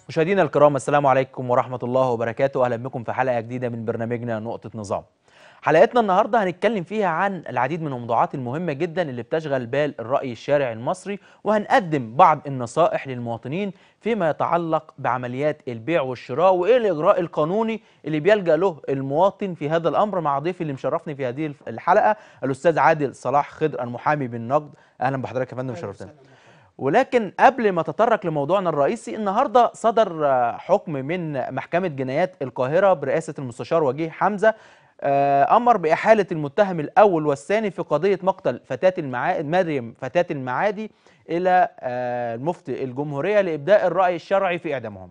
مشاهدينا الكرام السلام عليكم ورحمة الله وبركاته أهلا بكم في حلقة جديدة من برنامجنا نقطة نظام حلقتنا النهاردة هنتكلم فيها عن العديد من الموضوعات المهمة جدا اللي بتشغل بال الرأي الشارع المصري وهنقدم بعض النصائح للمواطنين فيما يتعلق بعمليات البيع والشراء وإيه الإجراء القانوني اللي بيلجأ له المواطن في هذا الأمر مع ضيفي اللي مشرفني في هذه الحلقة الأستاذ عادل صلاح خضر المحامي بالنقد أهلا بحضرتك يا فندم شرفتنا ولكن قبل ما تطرق لموضوعنا الرئيسي النهارده صدر آه، حكم من محكمة جنايات القاهرة برئاسة المستشار وجيه حمزة آه، أمر بإحالة المتهم الأول والثاني في قضية مقتل فتاة المعا... مريم فتاة المعادي إلى آه، المفتي الجمهورية لإبداء الرأي الشرعي في إعدامهما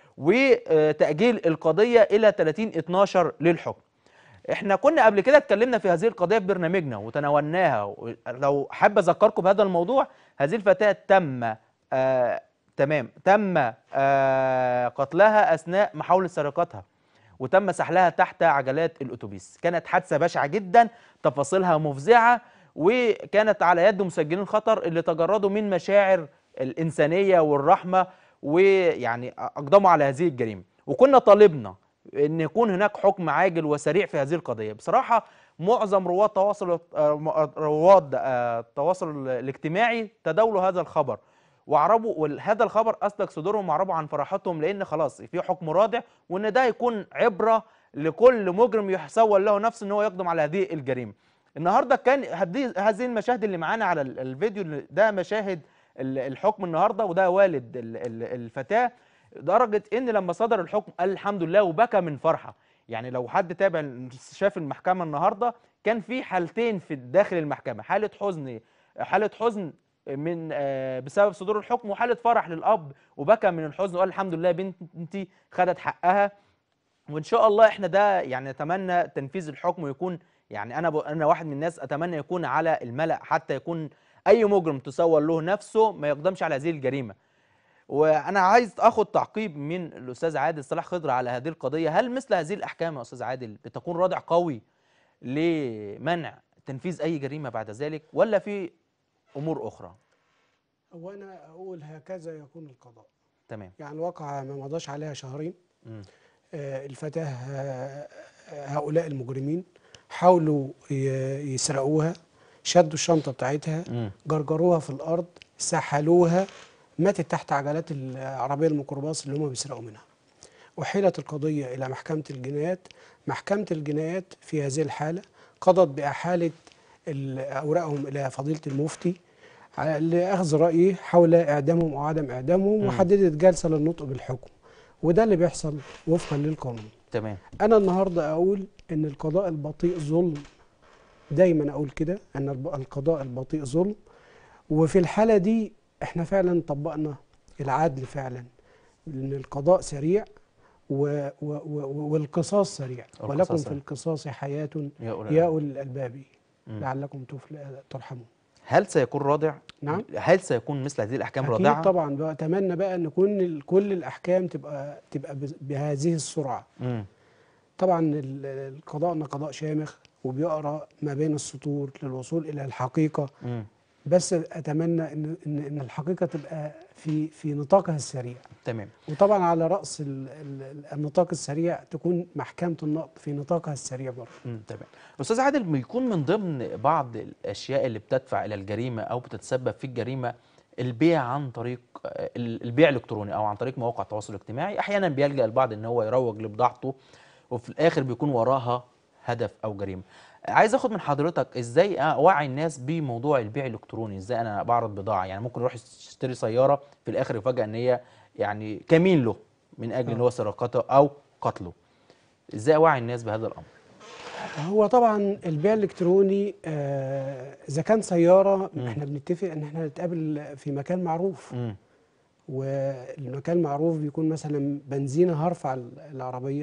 وتأجيل القضية إلى 30 12 للحكم احنا كنا قبل كده اتكلمنا في هذه القضيه في برنامجنا وتناولناها لو حابب اذكركم بهذا الموضوع هذه الفتاه تم آه تمام تم آه قتلها اثناء محاوله سرقتها وتم سحلها تحت عجلات الاتوبيس كانت حادثه بشعه جدا تفاصيلها مفزعه وكانت على يد مسجلين خطر اللي تجردوا من مشاعر الانسانيه والرحمه ويعني اقدموا على هذه الجريمه وكنا طالبنا ان يكون هناك حكم عاجل وسريع في هذه القضيه بصراحه معظم رواد تواصل آه، رواد آه، التواصل الاجتماعي تداولوا هذا الخبر واعربوا وهذا الخبر اسلك صدورهم واعربوا عن فرحتهم لان خلاص في حكم رادع وان ده يكون عبره لكل مجرم يحسول له نفسه ان هو يقدم على هذه الجريمه النهارده كان هذه هذه المشاهد اللي معانا على ال- الفيديو ده مشاهد ال- الحكم النهارده وده والد ال- ال- الفتاه لدرجه ان لما صدر الحكم قال الحمد لله وبكى من فرحه يعني لو حد تابع شاف المحكمه النهارده كان في حالتين في داخل المحكمه حاله حزن حاله حزن من آه، بسبب صدور الحكم وحاله فرح للاب وبكى من الحزن وقال الحمد لله بنتي خدت حقها وان شاء الله احنا ده يعني نتمنى تنفيذ الحكم يكون يعني انا ب... انا واحد من الناس اتمنى يكون على الملأ حتى يكون اي مجرم تسول له نفسه ما يقدمش على هذه الجريمه وانا عايز اخد تعقيب من الاستاذ عادل صلاح خضر على هذه القضيه هل مثل هذه الاحكام يا استاذ عادل بتكون رادع قوي لمنع تنفيذ اي جريمه بعد ذلك ولا في امور اخرى هو انا اقول هكذا يكون القضاء تمام يعني الواقعة ما مضاش عليها شهرين مم. آه، الفتاة آه، هؤلاء المجرمين حاولوا ي- يسرقوها شدوا الشنطة بتاعتها مم. جرجروها في الأرض سحلوها ماتت تحت عجلات العربية الميكروباص اللي هم بيسرقوا منها أحيلت القضية إلى محكمة الجنايات محكمة الجنايات في هذه الحالة قضت بإحالة ال- أوراقهم إلى فضيلة المفتي على- لأخذ رأيه حول إعدامهم أو عدم إعدامهم مم. وحددت جلسة للنطق بالحكم وده اللي بيحصل وفقا للقانون تمام أنا النهاردة أقول إن القضاء البطيء ظلم دايما أقول كده أن الب- القضاء البطيء ظلم وفي الحالة دي إحنا فعلا طبقنا العدل فعلا لأن القضاء سريع و و و والقصاص سريع القصاص ولكم في سريع. القصاص حياة يا أولى يا أولي الألباب مم. لعلكم تفل- ترحمون هل سيكون رادع نعم. هل سيكون مثل هذه الاحكام أكيد رادعه طبعا بقى أتمنى بقى أن كل ال- كل الأحكام تبقى تبقى بز- بهذه السرعة مم. طبعا ال- القضاءنا قضاء شامخ وبيقرا ما بين السطور للوصول الى الحقيقه مم. بس اتمنى ان ان ان الحقيقه تبقى في في نطاقها السريع تمام وطبعا على راس ال- ال- النطاق السريع تكون محكمه النقض في نطاقها السريع برضه مم. تمام استاذ عادل بيكون من ضمن بعض الاشياء اللي بتدفع الى الجريمه او بتتسبب في الجريمه البيع عن طريق آه، ال- البيع الالكتروني او عن طريق مواقع التواصل الاجتماعي احيانا بيلجا البعض ان هو يروج لبضاعته وفي الاخر بيكون وراها هدف او جريمه عايز اخد من حضرتك ازاي اوعي الناس بموضوع البيع الالكتروني ازاي انا بعرض بضاعه يعني ممكن يروح يشتري سياره في الاخر يفاجئ ان هي يعني كمين له من اجل ان هو سرقته او قتله ازاي اوعي الناس بهذا الامر هو طبعا البيع الالكتروني آه، اذا كان سياره مم. احنا بنتفق ان احنا نتقابل في مكان معروف امم والمكان المعروف بيكون مثلا بنزينه هرفع العربيه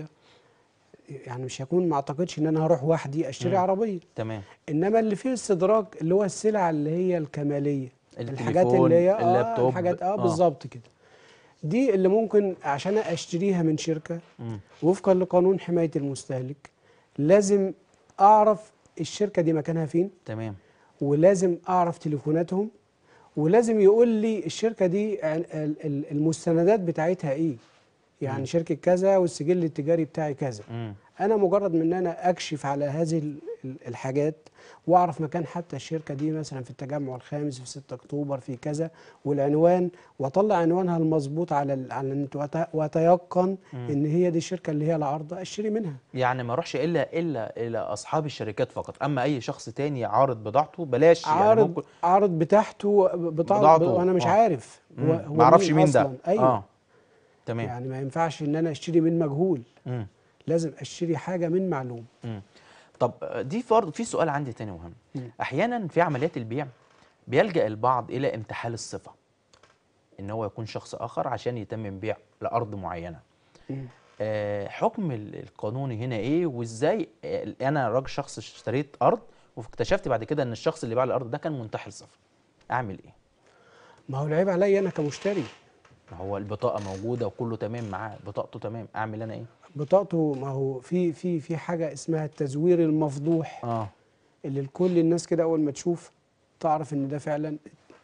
يعني مش هيكون ما اعتقدش ان انا هروح وحدي اشتري مم. عربيه تمام انما اللي فيه استدراج اللي هو السلع اللي هي الكماليه الحاجات التليفون، اللي هي اه اللابتوب الحاجات اه آه. بالظبط كده دي اللي ممكن عشان اشتريها من شركه مم. وفقا لقانون حمايه المستهلك لازم اعرف الشركه دي مكانها فين تمام ولازم اعرف تليفوناتهم ولازم يقول لي الشركه دي ال- ال- المستندات بتاعتها ايه يعني شركه كذا والسجل التجاري بتاعي كذا مم. انا مجرد من ان انا اكشف على هذه ال- ال- الحاجات واعرف مكان حتى الشركه دي مثلا في التجمع الخامس في 6 اكتوبر في كذا والعنوان واطلع عنوانها المظبوط على ال- على النت وأت- واتيقن ان هي دي الشركه اللي هي العارضه اشتري منها يعني ما اروحش الا الا الى اصحاب الشركات فقط اما اي شخص تاني عارض بضاعته بلاش يعني عارض ممكن عارض بتاعته بضاعته بضاعته، وانا مش آه. عارف مم. هو ما اعرفش مين ده أصلاً. ايوه اه تمام يعني ما ينفعش ان انا اشتري من مجهول مم. لازم اشتري حاجه من معلوم مم. طب آه، دي فرض في سؤال عندي تاني مهم مم. احيانا في عمليات البيع بيلجأ البعض الى امتحال الصفه ان هو يكون شخص اخر عشان يتم بيع لارض معينه مم. آه، حكم ال- القانوني هنا ايه وازاي آه، انا راجل شخص اشتريت ارض واكتشفت بعد كده ان الشخص اللي باع لي الارض ده كان منتحل صفه اعمل ايه ما هو العيب عليا انا كمشتري ما هو البطاقه موجوده وكله تمام معاه بطاقته تمام اعمل انا ايه بطاقته ما هو في في في حاجه اسمها التزوير المفضوح اه اللي لكل الناس كده اول ما تشوف تعرف ان ده فعلا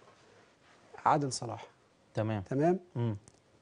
عادل صلاح تمام تمام امم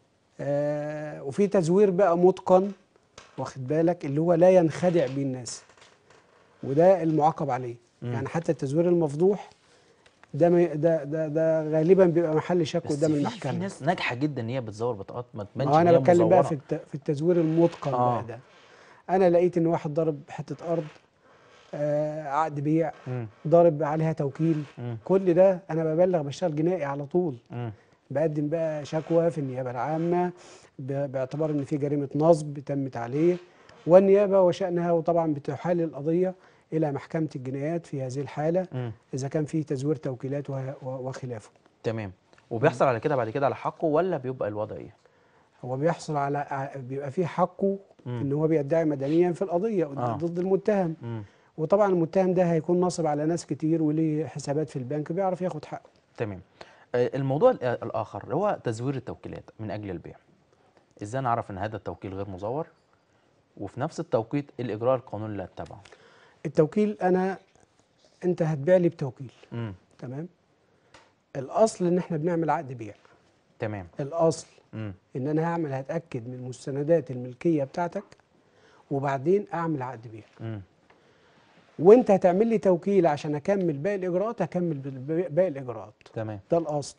آه وفي تزوير بقى متقن واخد بالك اللي هو لا ينخدع بيه الناس وده المعاقب عليه مم. يعني حتى التزوير المفضوح ده ما ده ده ده غالبا بيبقى محل شكوى بس قدام في, في المحكمه ناس ناجحه جدا ان هي بتزور بطاقات ما تبانش ما هو إن انا هي بتكلم بقى مزورة. في الت- في التزوير المتقن آه. بقى ده انا لقيت ان واحد ضارب حته ارض آه عقد بيع مم. ضارب عليها توكيل مم. كل ده انا ببلغ بشتغل جنائي على طول مم. بقدم بقى شكوى في النيابه العامه ب- باعتبار ان في جريمه نصب تمت عليه والنيابه وشانها وطبعا بتحال القضيه الى محكمه الجنايات في هذه الحاله مم. اذا كان في تزوير توكيلات وه- و- وخلافه تمام وبيحصل على كده بعد كده على حقه ولا بيبقى الوضع ايه هو بيحصل على ع- بيبقى في حقه مم. ان هو بيدعي مدنيا في القضيه آه. ضد المتهم مم. وطبعا المتهم ده هيكون ناصب على ناس كتير وليه حسابات في البنك بيعرف ياخد حقه تمام آه، الموضوع ال- الاخر هو تزوير التوكيلات من اجل البيع ازاي نعرف ان هذا التوكيل غير مزور وفي نفس التوقيت إيه الاجراء القانوني اللي اتبعه التوكيل انا انت هتبيع لي بتوكيل امم تمام الاصل ان احنا بنعمل عقد بيع تمام الاصل امم ان انا هعمل هتاكد من مستندات الملكيه بتاعتك وبعدين اعمل عقد بيع امم وانت هتعمل لي توكيل عشان اكمل باقي الاجراءات هكمل بال- باقي الاجراءات تمام ده الاصل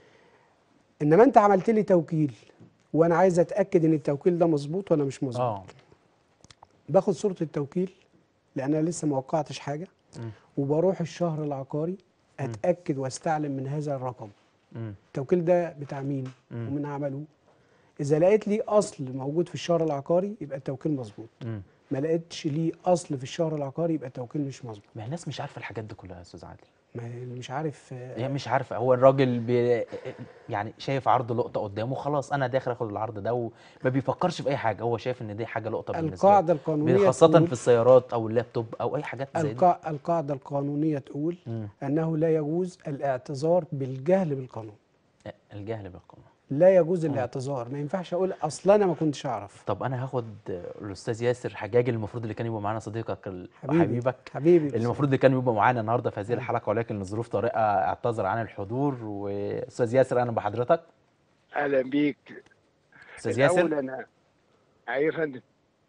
انما انت عملت لي توكيل وانا عايز اتاكد ان التوكيل ده مظبوط ولا مش مظبوط اه باخد صوره التوكيل لان انا لسه ما وقعتش حاجه مم. وبروح الشهر العقاري اتاكد واستعلم من هذا الرقم امم التوكيل ده بتاع مين مم. ومن عمله اذا لقيت لي اصل موجود في الشهر العقاري يبقى التوكيل مظبوط امم ما لقيتش ليه اصل في الشهر العقاري يبقى التوكيل مش مظبوط ما هي الناس مش عارفه الحاجات دي كلها يا استاذ عادل ما هي اللي مش عارف آه، هي مش عارفه هو الراجل بي يعني شايف عرض لقطه قدامه خلاص انا داخل اخد العرض ده وما بيفكرش في اي حاجه هو شايف ان دي حاجه لقطه بالنسبه له. القاعده القانونيه خاصه تقول في السيارات او اللابتوب او اي حاجات زي دي القا... القاعده القانونيه تقول مم. انه لا يجوز الاعتذار بالجهل بالقانون الجهل بالقانون لا يجوز الاعتذار ما ينفعش اقول اصل انا ما كنتش اعرف طب انا هاخد الاستاذ ياسر حجاج المفروض اللي كان يبقى معانا صديقك ال- حبيبي وحبيبك حبيبي اللي المفروض اللي كان يبقى معانا النهارده في هذه الحلقه ولكن لظروف طارئه اعتذر عن الحضور واستاذ ياسر انا بحضرتك اهلا بيك استاذ الأول ياسر انا ايوه يا فندم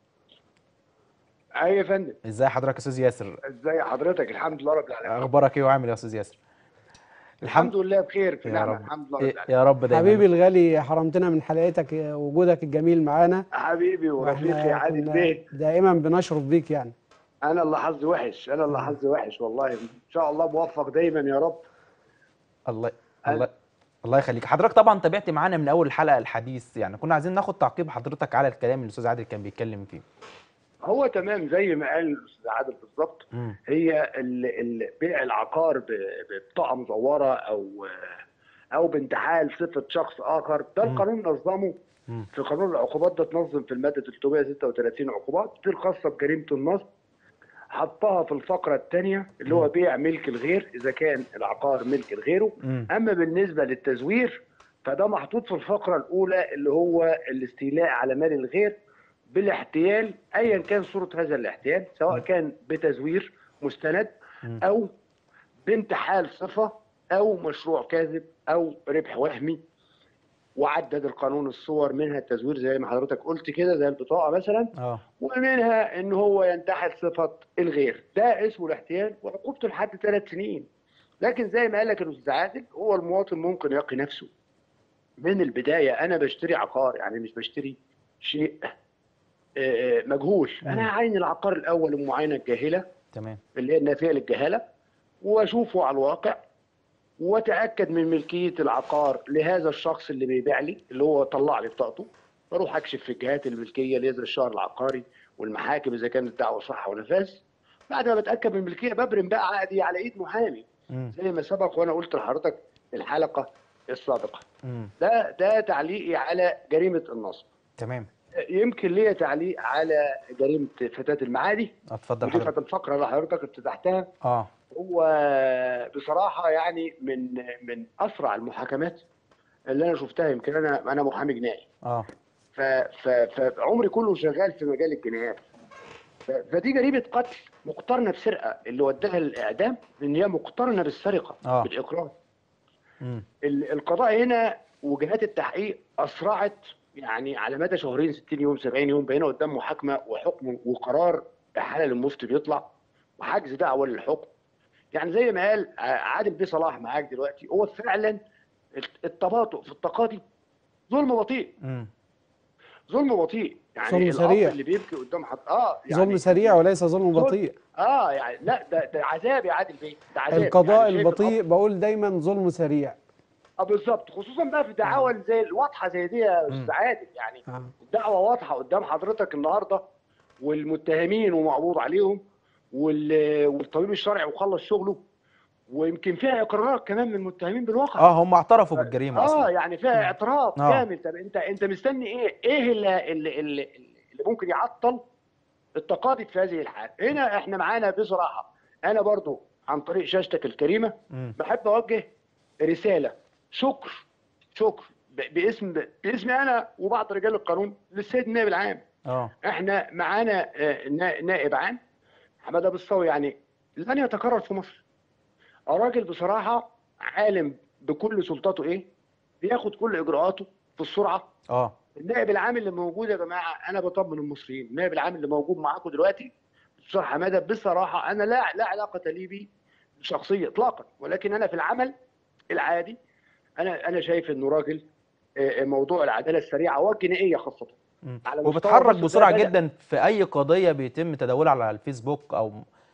ايوه يا فندم ازاي حضرتك يا استاذ ياسر ازاي حضرتك الحمد لله رب العالمين اخبارك ايه وعامل ايه يا استاذ ياسر الحمد لله بخير في يا نعمه رب الحمد لله رب إيه العالمين يا رب دايما حبيبي الغالي حرمتنا من حلقتك وجودك الجميل معانا حبيبي ورفيقي واحنا عادل كنا بيه دائما بنشرف بيك يعني انا اللي حظي وحش انا اللي حظي وحش والله ان شاء الله موفق دايما يا رب الله أنا- الله الله يخليك حضرتك طبعا تابعت معانا من اول الحلقه الحديث يعني كنا عايزين ناخد تعقيب حضرتك على الكلام اللي الاستاذ عادل كان بيتكلم فيه هو تمام زي ما قال الاستاذ عادل بالظبط مم. هي ال- ال- بيع العقار ب- ببطاقه مزوره او او بانتحال صفه شخص اخر ده مم. القانون نظمه مم. في قانون العقوبات ده تنظم في الماده 336 عقوبات دي الخاصه بجريمه النصب حطها في الفقره الثانيه اللي هو بيع ملك الغير اذا كان العقار ملك لغيره مم. اما بالنسبه للتزوير فده محطوط في الفقره الاولى اللي هو الاستيلاء على مال الغير بالاحتيال ايا كان صوره هذا الاحتيال سواء كان بتزوير مستند مم. او بانتحال صفه او مشروع كاذب او ربح وهمي وعدد القانون الصور منها التزوير زي ما حضرتك قلت كده زي البطاقه مثلا اه ومنها ان هو ينتحل صفه الغير ده اسمه الاحتيال وعقوبته لحد ثلاث سنين لكن زي ما قال لك الاستاذ عادل هو المواطن ممكن يقي نفسه من البدايه انا بشتري عقار يعني مش بشتري شيء آه، مجهول مم. انا هعين العقار الاول المعاينه الجاهله تمام اللي هي النافيه للجهاله واشوفه على الواقع واتاكد من ملكيه العقار لهذا الشخص اللي بيبيع لي اللي هو طلع لي بطاقته بروح اكشف في الجهات الملكيه اللي هي زي الشهر العقاري والمحاكم اذا كانت الدعوه صح ونفاذ بعد ما بتاكد من الملكيه ببرم بقى عقدي على ايد محامي مم. زي ما سبق وانا قلت لحضرتك في الحلقه السابقه مم. ده ده تعليقي على جريمه النصب تمام يمكن ليا تعليق على جريمه فتاه المعادي اتفضل ودي حضرتك كانت الفقره اللي حضرتك افتتحتها اه هو بصراحه يعني من من اسرع المحاكمات اللي انا شفتها يمكن انا انا محامي جنائي اه ف- ف- فعمري كله شغال في مجال الجنايات ف- فدي جريمه قتل مقترنه بسرقه اللي وداها للاعدام ان هي مقترنه بالسرقه آه. بالاقرار مم. ال- القضاء هنا وجهات التحقيق اسرعت يعني على مدى شهرين 60 يوم 70 يوم بقينا قدام محاكمه وحكم وقرار احاله للمفتي بيطلع وحجز دعوه للحكم يعني زي ما قال ع- عادل بيه صلاح معاك دلوقتي هو فعلا الت- التباطؤ في التقاضي ظلم بطيء مم. ظلم بطيء يعني ظلم الأب سريع. اللي بيبكي قدام حد اه يعني ظلم سريع وليس ظلم ظلم. بطيء اه يعني لا ده ده عذاب يا عادل بيه ده عذاب القضاء يعني شايف البطيء الأب- بقول دايما ظلم سريع اه بالظبط خصوصا بقى في دعاوى زي الواضحه زي دي يا مم. استاذ عادل يعني آه. الدعوه واضحه قدام حضرتك النهارده والمتهمين ومقبوض عليهم وال- والطبيب الشرعي وخلص شغله ويمكن فيها اقرارات كمان من المتهمين بالواقع اه هم اعترفوا بالجريمه اه اصلا يعني فيها اعتراف آه. كامل طب انت انت مستني ايه؟ ايه اللي اللي, اللي, اللي ممكن يعطل التقاضي في هذه الحال؟ هنا احنا معانا بصراحه انا برضو عن طريق شاشتك الكريمه مم. بحب اوجه رساله شكر شكر ب- باسم باسمي انا وبعض رجال القانون للسيد النائب العام اه احنا معانا آه، نا- نائب عام حماده بالصاوي يعني لن يتكرر في مصر الراجل بصراحه عالم بكل سلطاته ايه بياخد كل اجراءاته في السرعه اه النائب العام اللي موجود يا جماعه انا بطمن المصريين النائب العام اللي موجود معاكم دلوقتي استاذ حماده بصراحه انا لا لا علاقه لي بيه شخصيه اطلاقا ولكن انا في العمل العادي انا انا شايف انه راجل آه، موضوع العداله السريعه والجنائيه خاصه مم. على مستوى وبتحرك مصر ده بسرعه بدأ. جدا في اي قضيه بيتم تداولها على الفيسبوك او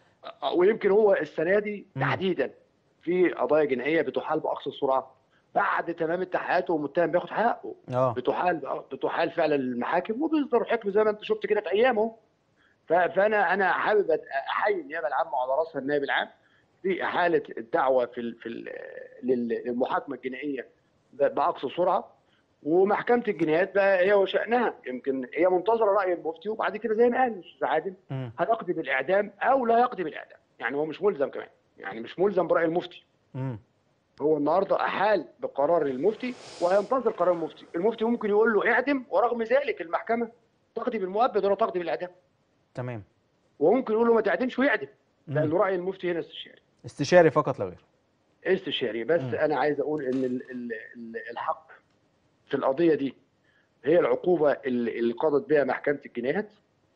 ويمكن هو السنه دي مم. تحديدا في قضايا جنائيه بتحال باقصى السرعه بعد تمام التحقيقات والمتهم بياخد حقه اه بتحال بتحال فعلا المحاكم وبيصدر حكم زي ما انت شفت كده في ايامه ف- فانا انا حابب أت- احيي النيابه العامه على راسها النائب العام في احاله الدعوه في ال في ال لل- للمحاكمه الجنائيه ب- باقصى سرعه ومحكمه الجنايات بقى هي وشانها يمكن هي منتظره راي المفتي وبعد كده زي ما قال الاستاذ عادل مم. هيقضي بالاعدام او لا يقضي بالاعدام يعني هو مش ملزم كمان يعني مش ملزم براي المفتي مم. هو النهارده احال بقرار المفتي وهينتظر قرار المفتي المفتي ممكن يقول له اعدم ورغم ذلك المحكمه تقضي بالمؤبد ولا تقضي بالاعدام تمام وممكن يقول له ما تعدمش ويعدم مم. لانه راي المفتي هنا استشاري استشاري فقط لا غير استشاري بس مم. انا عايز اقول ان ال- ال- ال- الحق في القضيه دي هي العقوبه اللي اللي قضت بها محكمه الجنايات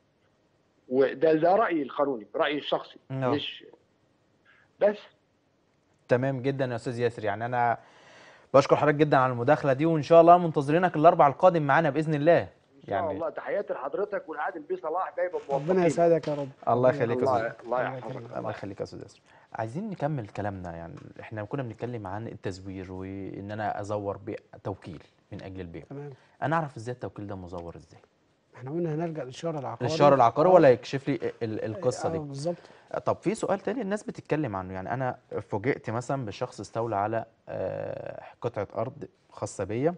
وده ده رايي القانوني رايي الشخصي نعم. مش بس تمام جدا يا استاذ ياسر يعني انا بشكر حضرتك جدا على المداخله دي وان شاء الله منتظرينك الاربع القادم معانا باذن الله ان شاء يعني الله تحياتي لحضرتك والعادل بيه صلاح دايما ربنا موفقين. يسعدك يا رب الله يخليك يا الله استاذ الله الله يحفظك يكرمك. الله يخليك يا استاذ ياسر عايزين نكمل كلامنا يعني احنا كنا بنتكلم عن التزوير وان انا ازور بتوكيل من اجل البيع تمام انا اعرف ازاي التوكيل ده مزور ازاي احنا قلنا هنلجا للشهر العقاري الشهر العقاري آه. ولا يكشف لي ال- القصه آه، دي بالظبط طب في سؤال تاني الناس بتتكلم عنه يعني انا فوجئت مثلا بشخص استولى على آه، قطعه ارض خاصه بيا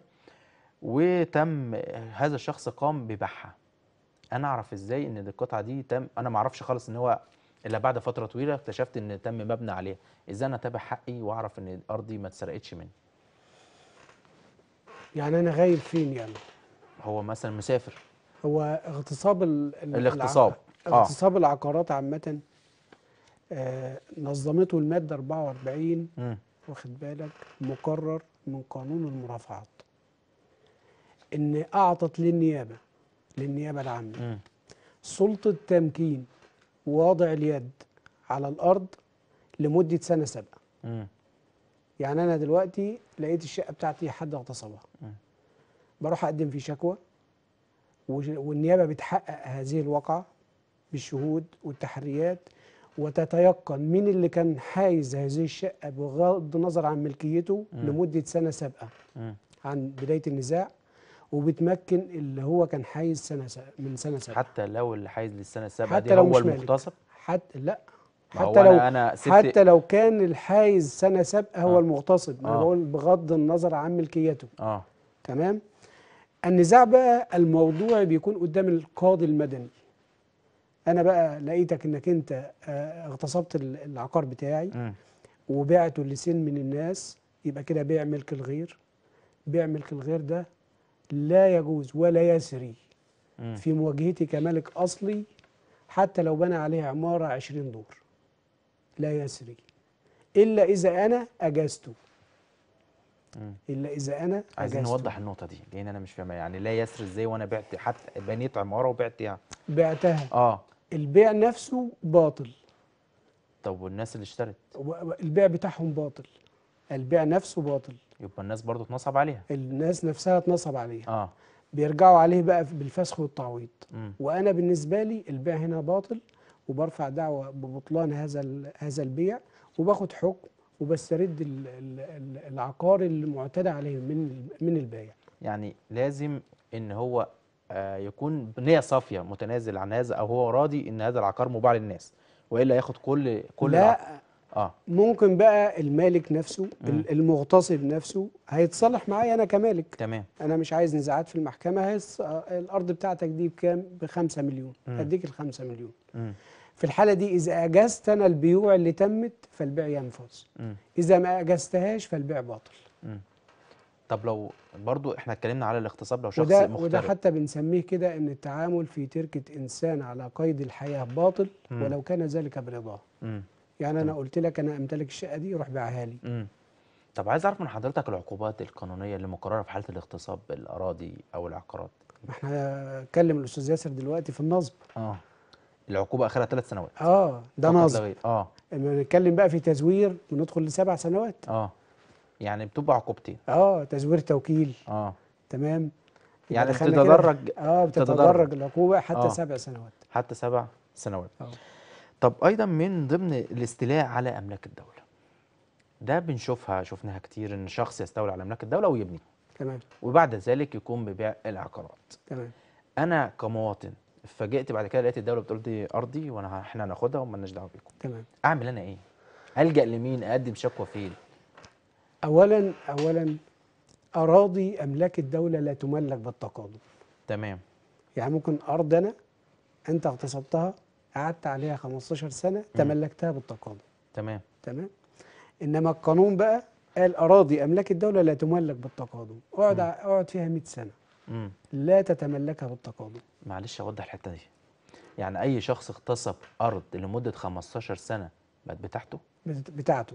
وتم هذا الشخص قام ببيعها انا اعرف ازاي ان القطعه دي تم انا ما اعرفش خالص ان هو الا بعد فتره طويله اكتشفت ان تم مبنى عليها ازاي انا اتابع حقي واعرف ان ارضي ما اتسرقتش مني يعني انا غايب فين يعني هو مثلا مسافر هو اغتصاب ال- ال- الاغتصاب. الع- آه. اغتصاب العقارات عامة آه، نظمته المادة 44 مم. واخد بالك مقرر من قانون المرافعات ان اعطت للنيابه للنيابه العامه مم. سلطه تمكين ووضع اليد على الارض لمده سنه سابقه مم. يعني انا دلوقتي لقيت الشقه بتاعتي حد اغتصبها مم. بروح اقدم في شكوى وش- والنيابه بتحقق هذه الواقعه بالشهود والتحريات وتتيقن مين اللي كان حايز هذه الشقه بغض النظر عن ملكيته مم. لمده سنه سابقه مم. عن بدايه النزاع وبتمكن اللي هو كان حايز سنه سابقة من سنه سابقه حتى لو اللي حايز للسنه السابعه حتى دي لو هو مش مالك. المغتصب حتى لا ما هو حتى لو أنا- أنا سبت- حتى لو كان الحايز سنه سابقه هو آه. المغتصب ما انا آه. بقول بغض النظر عن ملكيته اه تمام النزاع بقى الموضوع بيكون قدام القاضي المدني انا بقى لقيتك انك انت آه، اغتصبت ال- العقار بتاعي مم. وبعته لسن من الناس يبقى كده بيع ملك الغير بيع ملك الغير ده لا يجوز ولا يسري مم. في مواجهتي كملك اصلي حتى لو بنى عليه عماره 20 دور لا يسري الا اذا انا اجزته مم. الا اذا انا عايزين أجزته. نوضح النقطه دي لان انا مش فاهمها يعني لا يسري ازاي وانا بعت حتى بنيت عماره وبعت يعني بعتها اه البيع نفسه باطل طب والناس اللي اشترت و- و- البيع بتاعهم باطل البيع نفسه باطل يبقى الناس برضو اتنصب عليها الناس نفسها اتنصب عليها اه بيرجعوا عليه بقى بالفسخ والتعويض مم. وانا بالنسبه لي البيع هنا باطل وبرفع دعوه ببطلان هذا ال- هذا البيع وباخد حكم وبسترد ال- ال- ال- العقار المعتدى عليه من من البايع يعني لازم ان هو آه يكون بنيه صافيه متنازل عن هذا او هو راضي ان هذا العقار مباع للناس والا ياخد كل كل العقار. لا اه ممكن بقى المالك نفسه ال- المغتصب نفسه هيتصالح معايا انا كمالك تمام انا مش عايز نزاعات في المحكمه هيص... الارض بتاعتك دي بكام بخمسة مليون مم. هديك الخمسة مليون مم. في الحاله دي اذا اجزت انا البيوع اللي تمت فالبيع ينفذ مم. اذا ما اجزتهاش فالبيع باطل مم. طب لو برضو احنا اتكلمنا على الاغتصاب لو شخص وده مغترب وده حتى بنسميه كده ان التعامل في تركه انسان على قيد الحياه باطل مم. ولو كان ذلك برضاه مم. يعني انا قلت لك انا امتلك الشقه دي روح بيعها لي مم. طب عايز اعرف من حضرتك العقوبات القانونيه اللي مقرره في حاله الاغتصاب بالاراضي او العقارات ما احنا اتكلم الاستاذ ياسر دلوقتي في النصب اه العقوبه اخرها ثلاث سنوات اه ده فقط لا نصب غير. اه لما نتكلم بقى في تزوير بندخل لسبع سنوات اه يعني بتبقى عقوبتين اه تزوير توكيل اه تمام يبقى يعني دخلنا كده- بتتدرج اه بتتدرج. بتتدرج العقوبه حتى آه. سبع سنوات حتى سبع سنوات اه طب ايضا من ضمن الاستيلاء على املاك الدوله ده بنشوفها شفناها كتير ان شخص يستولي على املاك الدوله ويبني تمام وبعد ذلك يقوم ببيع العقارات تمام انا كمواطن اتفاجئت بعد كده لقيت الدوله بتقول دي ارضي وانا احنا هناخدها ومالناش دعوه بيكم تمام اعمل انا ايه الجا لمين اقدم شكوى فين اولا اولا اراضي املاك الدوله لا تملك بالتقادم تمام يعني ممكن ارض انا انت اغتصبتها قعدت عليها 15 سنه تملكتها بالتقادم تمام تمام انما القانون بقى قال اراضي املاك الدوله لا تملك بالتقادم اقعد اقعد فيها 100 سنه امم لا تتملكها بالتقادم معلش اوضح الحته دي يعني اي شخص اغتصب ارض لمده 15 سنه بقت بتاعته بت- بتاعته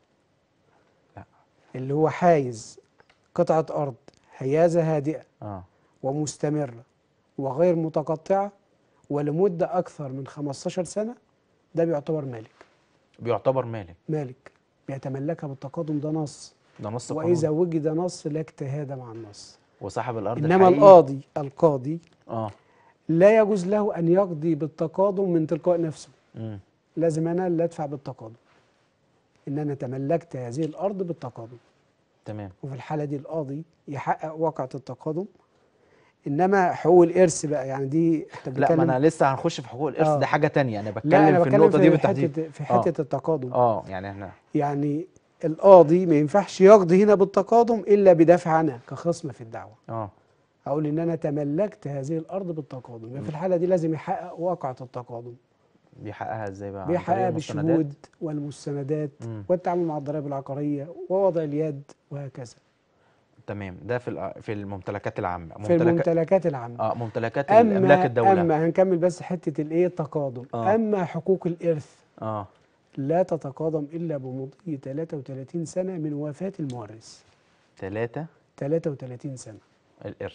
لا. اللي هو حايز قطعه ارض حيازه هادئه اه ومستمره وغير متقطعه ولمده اكثر من 15 سنه ده بيعتبر مالك بيعتبر مالك مالك بيتملكها بالتقادم ده نص ده نص واذا قانون وجد نص لا اجتهاد مع النص وصاحب الارض انما الحقيقي- القاضي القاضي اه لا يجوز له ان يقضي بالتقادم من تلقاء نفسه امم لازم انا اللي ادفع بالتقادم ان انا تملكت هذه الارض بالتقادم تمام وفي الحاله دي القاضي يحقق واقعه التقادم انما حقوق الارث بقى يعني دي احنا لا ما بنتكلم انا لسه هنخش في حقوق الارث آه. ده حاجه تانية انا بتكلم لا انا في بتكلم النقطه دي في بالتحديد حته في آه. حته التقادم اه يعني احنا يعني القاضي ما ينفعش يقضي هنا بالتقادم الا بدفع انا كخصم في الدعوه اه اقول ان انا تملكت هذه الارض بالتقادم يبقى في الحاله دي لازم يحقق واقعه التقادم بيحققها ازاي بقى عن طريق بيحققها المستندات؟ بالشهود والمستندات مم. والتعامل مع الضرائب العقاريه ووضع اليد وهكذا تمام ده في الأ- في الممتلكات العامه في الممتلكات العامه اه ممتلكات املاك اما الدوله اما هنكمل بس حته الايه التقادم آه. اما حقوق الارث اه لا تتقادم الا بمضي 33 سنه من وفاه المورث ثلاثة 33 سنه الارث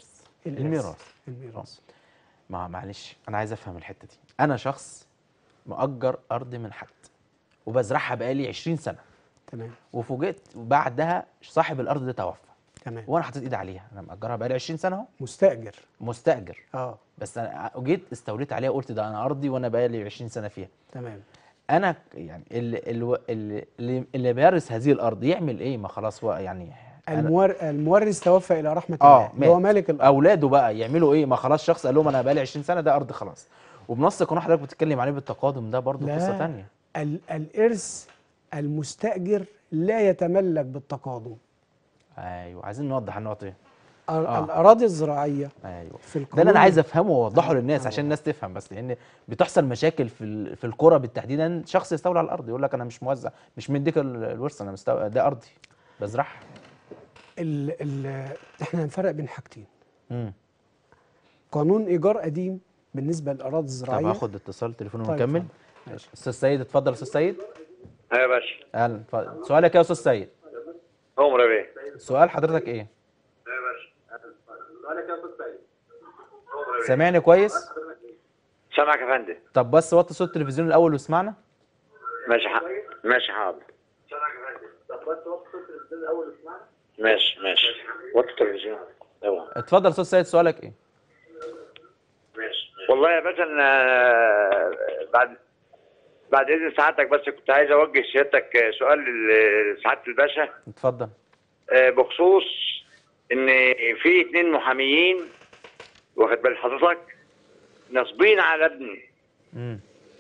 الإرث. الميراث الميراث ما معلش انا عايز افهم الحته دي انا شخص مأجر ارض من حد وبزرعها بقالي 20 سنه تمام وفوجئت بعدها صاحب الارض ده توفى تمام وانا حطيت ايدي عليها انا مأجرها بقالي 20 سنه اهو مستاجر مستاجر اه بس انا جيت استوليت عليها وقلت ده انا ارضي وانا بقالي 20 سنه فيها تمام انا ك- يعني اللي اللي اللي, اللي بيرث هذه الارض يعمل ايه ما خلاص هو يعني أنا- المور... المورث توفى الى رحمه اه الله اللي هو مات. مالك الارض اولاده بقى يعملوا ايه ما خلاص شخص قال لهم انا بقالي 20 سنه ده ارض خلاص وبنص قانون حضرتك بتتكلم عليه بالتقادم ده برضه لا. قصه ثانيه ال... الارث المستاجر لا يتملك بالتقادم ايوه عايزين نوضح النقطه دي آه. آه. الاراضي الزراعيه ايوه في ده القانون اللي انا عايز افهمه واوضحه آه. للناس آه. عشان الناس تفهم بس لان بتحصل مشاكل في ال- في القرى بالتحديدا شخص يستولي على الارض يقول لك انا مش موزع مش مديك ال- الورثه انا مستو... ده ارضي بزرعها ال... ال... احنا هنفرق بين حاجتين امم قانون ايجار قديم بالنسبه للاراضي طب الزراعيه هاخد اتصال تليفون طيب، ونكمل اتفضل. ماشي. استاذ سيد اتفضل استاذ سيد ايوه يا باشا اهلا اتفضل. سؤالك يا استاذ سيد عمر بيه سؤال حضرتك ايه ايوه يا باشا سؤالك يا استاذ سيد سامعني كويس سامعك يا فندم طب بس وطي صوت التلفزيون الاول واسمعنا ماشي حاضر ماشي حاضر سامعك يا فندم طب بس وقت صوت التلفزيون الاول اسمعنا ماشي ماشي وقت التلفزيون ايوه اتفضل استاذ سيد سؤالك ايه ماشي والله يا باشا انا بعد بعد اذن سعادتك بس كنت عايز اوجه سيادتك سؤال لسعاده الباشا اتفضل آه، بخصوص ان في اتنين محاميين واخد بال حضرتك نصبين على ابني امم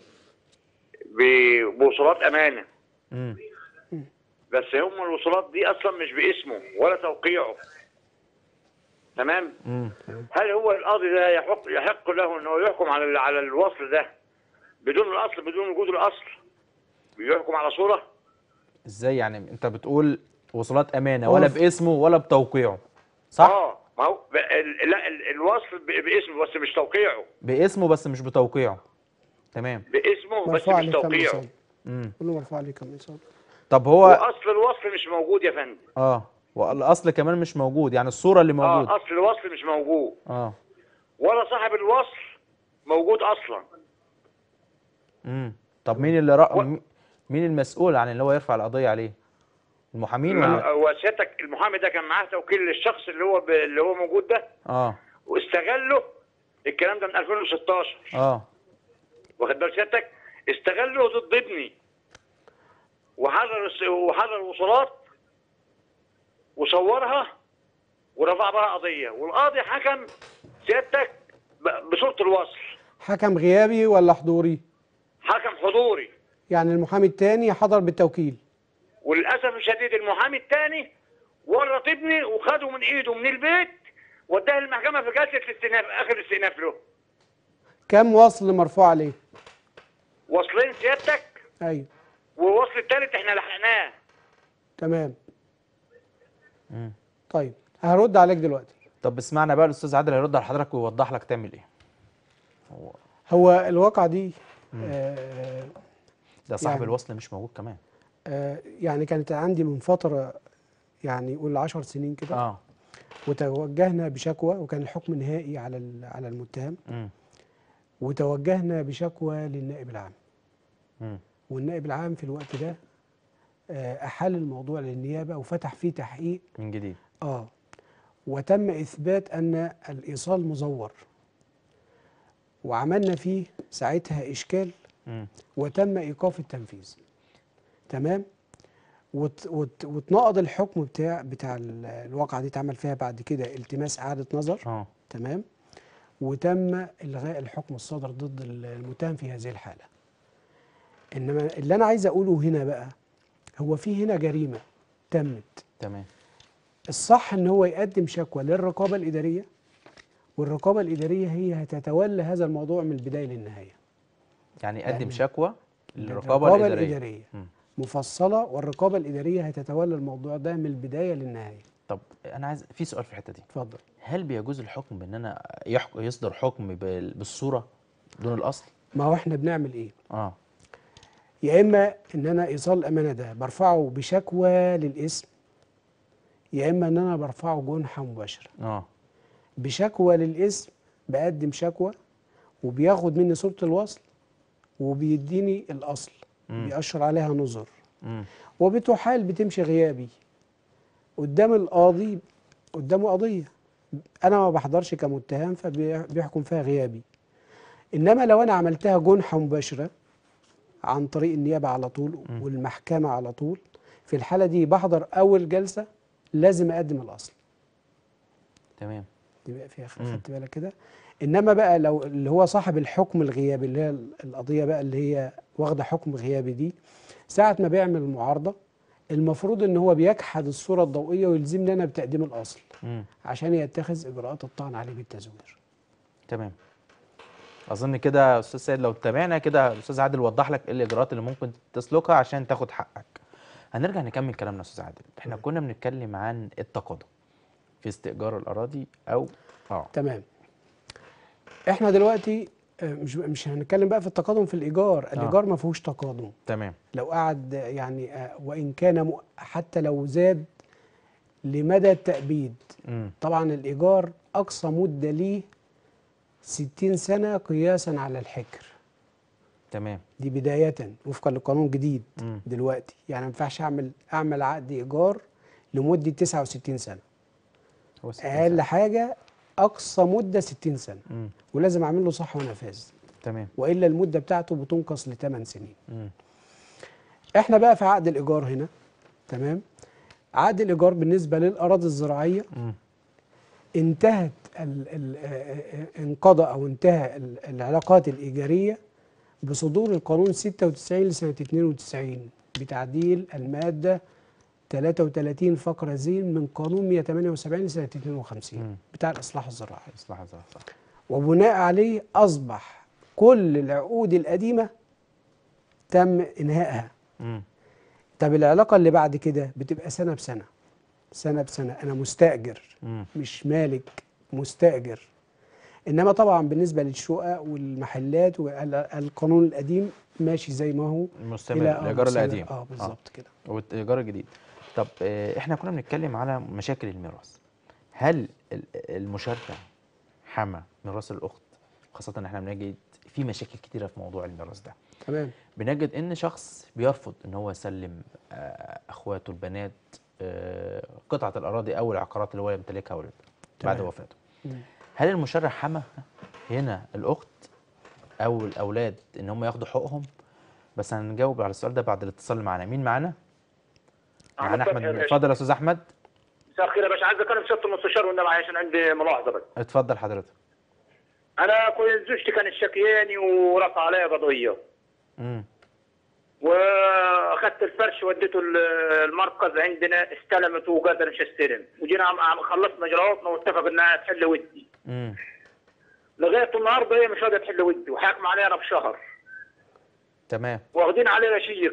ب- بوصولات امانه امم بس هم الوصولات دي اصلا مش باسمه ولا توقيعه تمام امم هل هو القاضي ده يحق يحق له انه يحكم على ال- على الوصل ده بدون الاصل بدون وجود الاصل يحكم على صوره ازاي يعني انت بتقول وصولات امانه هو ولا في- باسمه ولا بتوقيعه صح اه ما هو ب- ال- لا ال- الوصل ب- باسمه بس مش توقيعه باسمه بس مش بتوقيعه تمام باسمه بس مرفوع مش عليه كم توقيعه إصابة امم كله مرفوع عليه كم إصابة طب هو واصل الوصل مش موجود يا فندم اه والاصل كمان مش موجود يعني الصوره اللي موجوده اه اصل الوصل مش موجود اه ولا صاحب الوصل موجود اصلا امم طب مين اللي رأ... و- مين- مين المسؤول عن اللي هو يرفع القضيه عليه المحامين ولا وسيادتك المحامي ده كان معاه توكيل للشخص اللي هو ب... اللي هو موجود ده اه واستغلوا الكلام ده من 2016 اه واخد بال سيادتك استغلوا ضد ابني وحرر الس- وحرر الوصولات وصورها ورفع بها قضيه والقاضي حكم سيادتك ب- بصوره الوصل حكم غيابي ولا حضوري حكم حضوري يعني المحامي التاني حضر بالتوكيل وللاسف الشديد المحامي الثاني ورط ابني وخده من ايده من البيت وداه المحكمه في جلسه الاستئناف اخر استئناف له كم وصل مرفوع عليه واصلين سيادتك ايوه والوصل الثالث احنا لحقناه تمام مم. طيب هرد عليك دلوقتي طب اسمعنا بقى الاستاذ عادل هيرد على حضرتك ويوضح لك تعمل ايه هو هو الواقعة دي آه ده صاحب يعني- الوصل مش موجود كمان آه يعني كانت عندي من فترة يعني قول 10 سنين كده اه وتوجهنا بشكوى وكان الحكم نهائي على ال- على المتهم امم وتوجهنا بشكوى للنائب العام امم والنائب العام في الوقت ده آه، أحال الموضوع للنيابة وفتح فيه تحقيق من جديد اه وتم إثبات أن الإيصال مزور وعملنا فيه ساعتها إشكال امم وتم إيقاف التنفيذ تمام وت وت واتنقض الحكم بتاع بتاع ال- الواقعة دي اتعمل فيها بعد كده التماس إعادة نظر اه تمام وتم إلغاء الحكم الصادر ضد المتهم في هذه الحالة إنما اللي أنا عايز أقوله هنا بقى هو في هنا جريمة تمت تمام الصح ان هو يقدم شكوى للرقابه الاداريه والرقابه الاداريه هي هتتولى هذا الموضوع من البدايه للنهايه يعني يقدم يعني شكوى للرقابه الاداريه الاداريه مم. مفصله والرقابه الاداريه هتتولى الموضوع ده من البدايه للنهايه طب انا عايز في سؤال في الحته دي اتفضل هل بيجوز الحكم بان انا يحكم يصدر حكم بال- بالصوره دون الاصل ما هو احنا بنعمل ايه اه يا اما ان انا ايصال الامانه ده برفعه بشكوى للاسم يا اما ان انا برفعه جنحه مباشره اه بشكوى للاسم بقدم شكوى وبياخد مني صورة الوصل وبيديني الأصل بيأشر عليها نظر مم. وبتحال بتمشي غيابي قدام القاضي قدامه قضية أنا ما بحضرش كمتهم فبيحكم فيها غيابي إنما لو أنا عملتها جنحة مباشرة عن طريق النيابة على طول والمحكمة على طول في الحالة دي بحضر أول جلسة لازم أقدم الأصل تمام يبقى فيها مم. خدت بالك كده انما بقى لو اللي هو صاحب الحكم الغيابي اللي هي القضيه بقى اللي هي واخده حكم غيابي دي ساعه ما بيعمل المعارضه المفروض ان هو بيجحد الصوره الضوئيه ويلزمني انا بتقديم الاصل مم. عشان يتخذ اجراءات الطعن عليه بالتزوير تمام اظن كده يا استاذ سيد لو تابعنا كده الاستاذ عادل وضح لك ايه الاجراءات اللي ممكن تسلكها عشان تاخد حقك هنرجع نكمل كلامنا يا استاذ عادل احنا كنا بنتكلم عن التقادم في استئجار الاراضي او اه تمام احنا دلوقتي آه، مش مش هنتكلم بقى في التقادم في الايجار الايجار ما فيهوش تقادم تمام لو قعد يعني آه، وان كان م- حتى لو زاد لمدى التأبيد امم طبعا الإيجار أقصى مدة ليه 60 سنة قياسا على الحكر تمام دي بداية وفقا لقانون جديد مم. دلوقتي يعني ما ينفعش أعمل أعمل عقد إيجار لمدة 69 سنة هو ستين أقل سنة. حاجة أقصى مدة 60 سنة مم. ولازم أعمل له صح ونفاذ تمام وإلا المدة بتاعته بتنقص ل 8 سنين مم. إحنا بقى في عقد الإيجار هنا تمام عقد الإيجار بالنسبة للأراضي الزراعية مم. انتهت ال ال آه، انقضى او انتهى ال- العلاقات الايجاريه بصدور القانون 96 لسنه 92 بتعديل الماده 33 فقره ز من قانون 178 لسنه 52 مم. بتاع الاصلاح الزراعي اصلاح صح صح وبناء عليه اصبح كل العقود القديمه تم انهائها مم. طب العلاقه اللي بعد كده بتبقى سنه بسنه سنه بسنه انا مستاجر مم. مش مالك مستأجر إنما طبعا بالنسبة للشقق والمحلات والقانون القديم ماشي زي ما هو مستمر إلى- آه، الايجار مستمر. القديم اه بالظبط كده والايجار الجديد طب آه، احنا كنا بنتكلم على مشاكل الميراث هل ال- المشرع حمى ميراث الاخت خاصه ان احنا بنجد في مشاكل كتيره في موضوع الميراث ده تمام بنجد ان شخص بيرفض ان هو يسلم آه، اخواته البنات آه، قطعه الاراضي او العقارات اللي هو يمتلكها والد بعد تمام. وفاته مم. هل المشرع حمى هنا الاخت او الاولاد ان هم ياخدوا حقوقهم بس هنجاوب على السؤال ده بعد الاتصال اللي معانا مين معانا معانا احمد فتحي يا باشا. اتفضل يا استاذ احمد مساء الخير يا باشا عايز اكلم سياده المستشار والنبي عشان عندي ملاحظه بس اتفضل حضرتك انا كنت زوجتي كانت شكياني ورفع عليا قضيه امم واخدت الفرش وديته ال- المركز عندنا استلمت وقادر مش استلم وجينا عم عم خلصنا اجراءاتنا واتفق انها تحل ودي امم لغايه النهارده هي مش راضيه تحل ودي وحاكم علينا بشهر تمام واخدين علينا شيك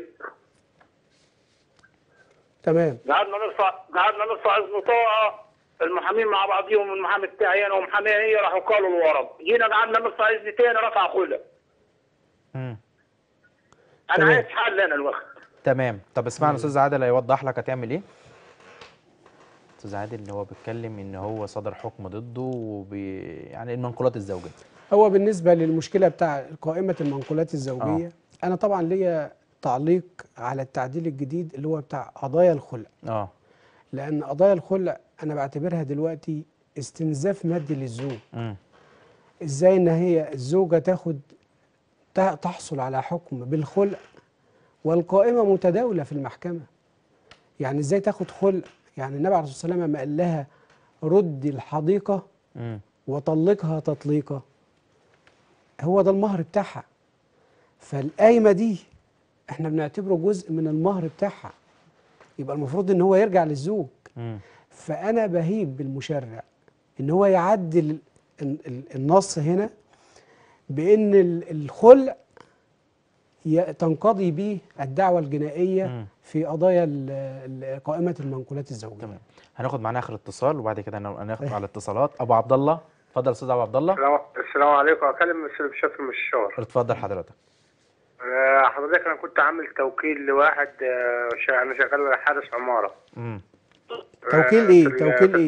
تمام قعدنا نرفع قعدنا نرفع اذن طاعه المحامين مع بعضهم المحامي بتاعي انا ومحاميه هي راحوا قالوا الورق جينا قعدنا نرفع اذن تاني رفع خلع امم انا تمام. عايز حل انا الوقت تمام طب اسمعنا استاذ عادل هيوضح لك هتعمل ايه استاذ عادل ان هو بيتكلم ان هو صدر حكم ضده وبي يعني المنقولات الزوجيه هو بالنسبة للمشكلة بتاع قائمة المنقولات الزوجية آه. أنا طبعا ليا تعليق على التعديل الجديد اللي هو بتاع قضايا الخلع اه لأن قضايا الخلع أنا بعتبرها دلوقتي استنزاف مادي للزوج امم ازاي ان هي الزوجه تاخد ت- تحصل على حكم بالخلع والقائمه متداوله في المحكمه يعني ازاي تاخد خلع يعني النبي عليه الصلاه والسلام لما قال لها ردي الحديقه امم وطلقها تطليقه هو ده المهر بتاعها فالقايمه دي احنا بنعتبره جزء من المهر بتاعها يبقى المفروض ان هو يرجع للزوج امم فأنا بهيب بالمشرع إن هو يعدل ال- ال- النص هنا بإن ال- الخلع ي- تنقضي به الدعوة الجنائية مم. في قضايا ال- ال- قائمة المنقولات الزوجية تمام هناخد معانا اخر اتصال وبعد كده هن- هناخد على الاتصالات ابو عبد الله اتفضل يا استاذ ابو عبد الله السلام السلام عليكم اكلم الاستاذ بشرف المشوار اتفضل حضرتك آه، حضرتك انا كنت عامل توكيل لواحد آه، شا- انا شغال حارس عماره امم توكيل آه، إيه؟ في ال- توكيل إيه؟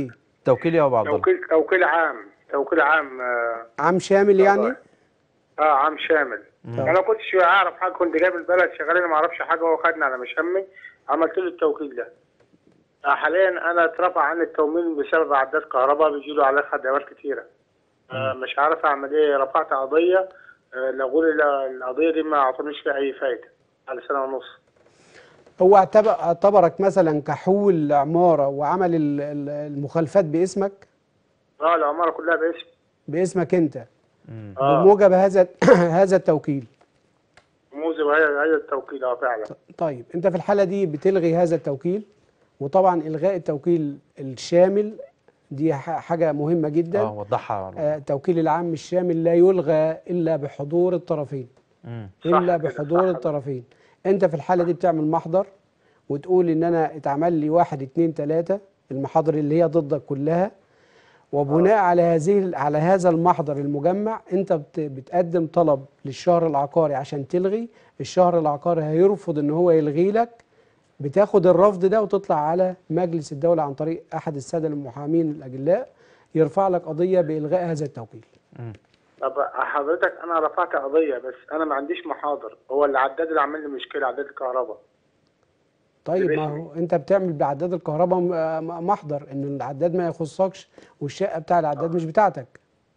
توكيل يا ابو عبد الله توكيل توكيل عام توكيل عام اه, عام شامل يعني آه عام شامل انا ما كنتش اعرف حاجه كنت جايب البلد شغال انا ما اعرفش حاجه هو خدني على مشمي عملت له التوكيل ده آه حاليا انا اترفع عني التومين بسبب عداد كهرباء بيجيله عليه خدمات كتيره آه مش عارف اعمل ايه رفعت قضيه آه لغوا لي القضيه دي ما اعطونيش فيها اي فايده على سنه ونص هو اعتبر اعتبرك مثلا كحول عماره وعمل ال- ال- المخالفات باسمك اه العماره كلها باسم باسمك انت اه بموجب هذا هذا التوكيل موزب هذا هذا التوكيل اه فعلا طيب انت في الحاله دي بتلغي هذا التوكيل وطبعا الغاء التوكيل الشامل دي ح- حاجه مهمه جدا اه وضحها آه، التوكيل العام الشامل لا يلغى الا بحضور الطرفين مم. الا كده، بحضور صح. الطرفين انت في الحاله دي بتعمل محضر وتقول ان انا اتعمل لي واحد اتنين تلاته المحاضر اللي هي ضدك كلها وبناء على هذه على هذا المحضر المجمع انت بت- بتقدم طلب للشهر العقاري عشان تلغي الشهر العقاري هيرفض ان هو يلغي لك بتاخد الرفض ده وتطلع على مجلس الدولة عن طريق احد السادة المحامين الاجلاء يرفع لك قضية بالغاء هذا التوكيل طب حضرتك انا رفعت قضيه بس انا ما عنديش محاضر هو العداد اللي عامل لي مشكله عداد الكهرباء طيب ما باسمي. هو انت بتعمل بعداد الكهرباء م- م- محضر ان العداد ما يخصكش والشقه بتاع العداد مش بتاعتك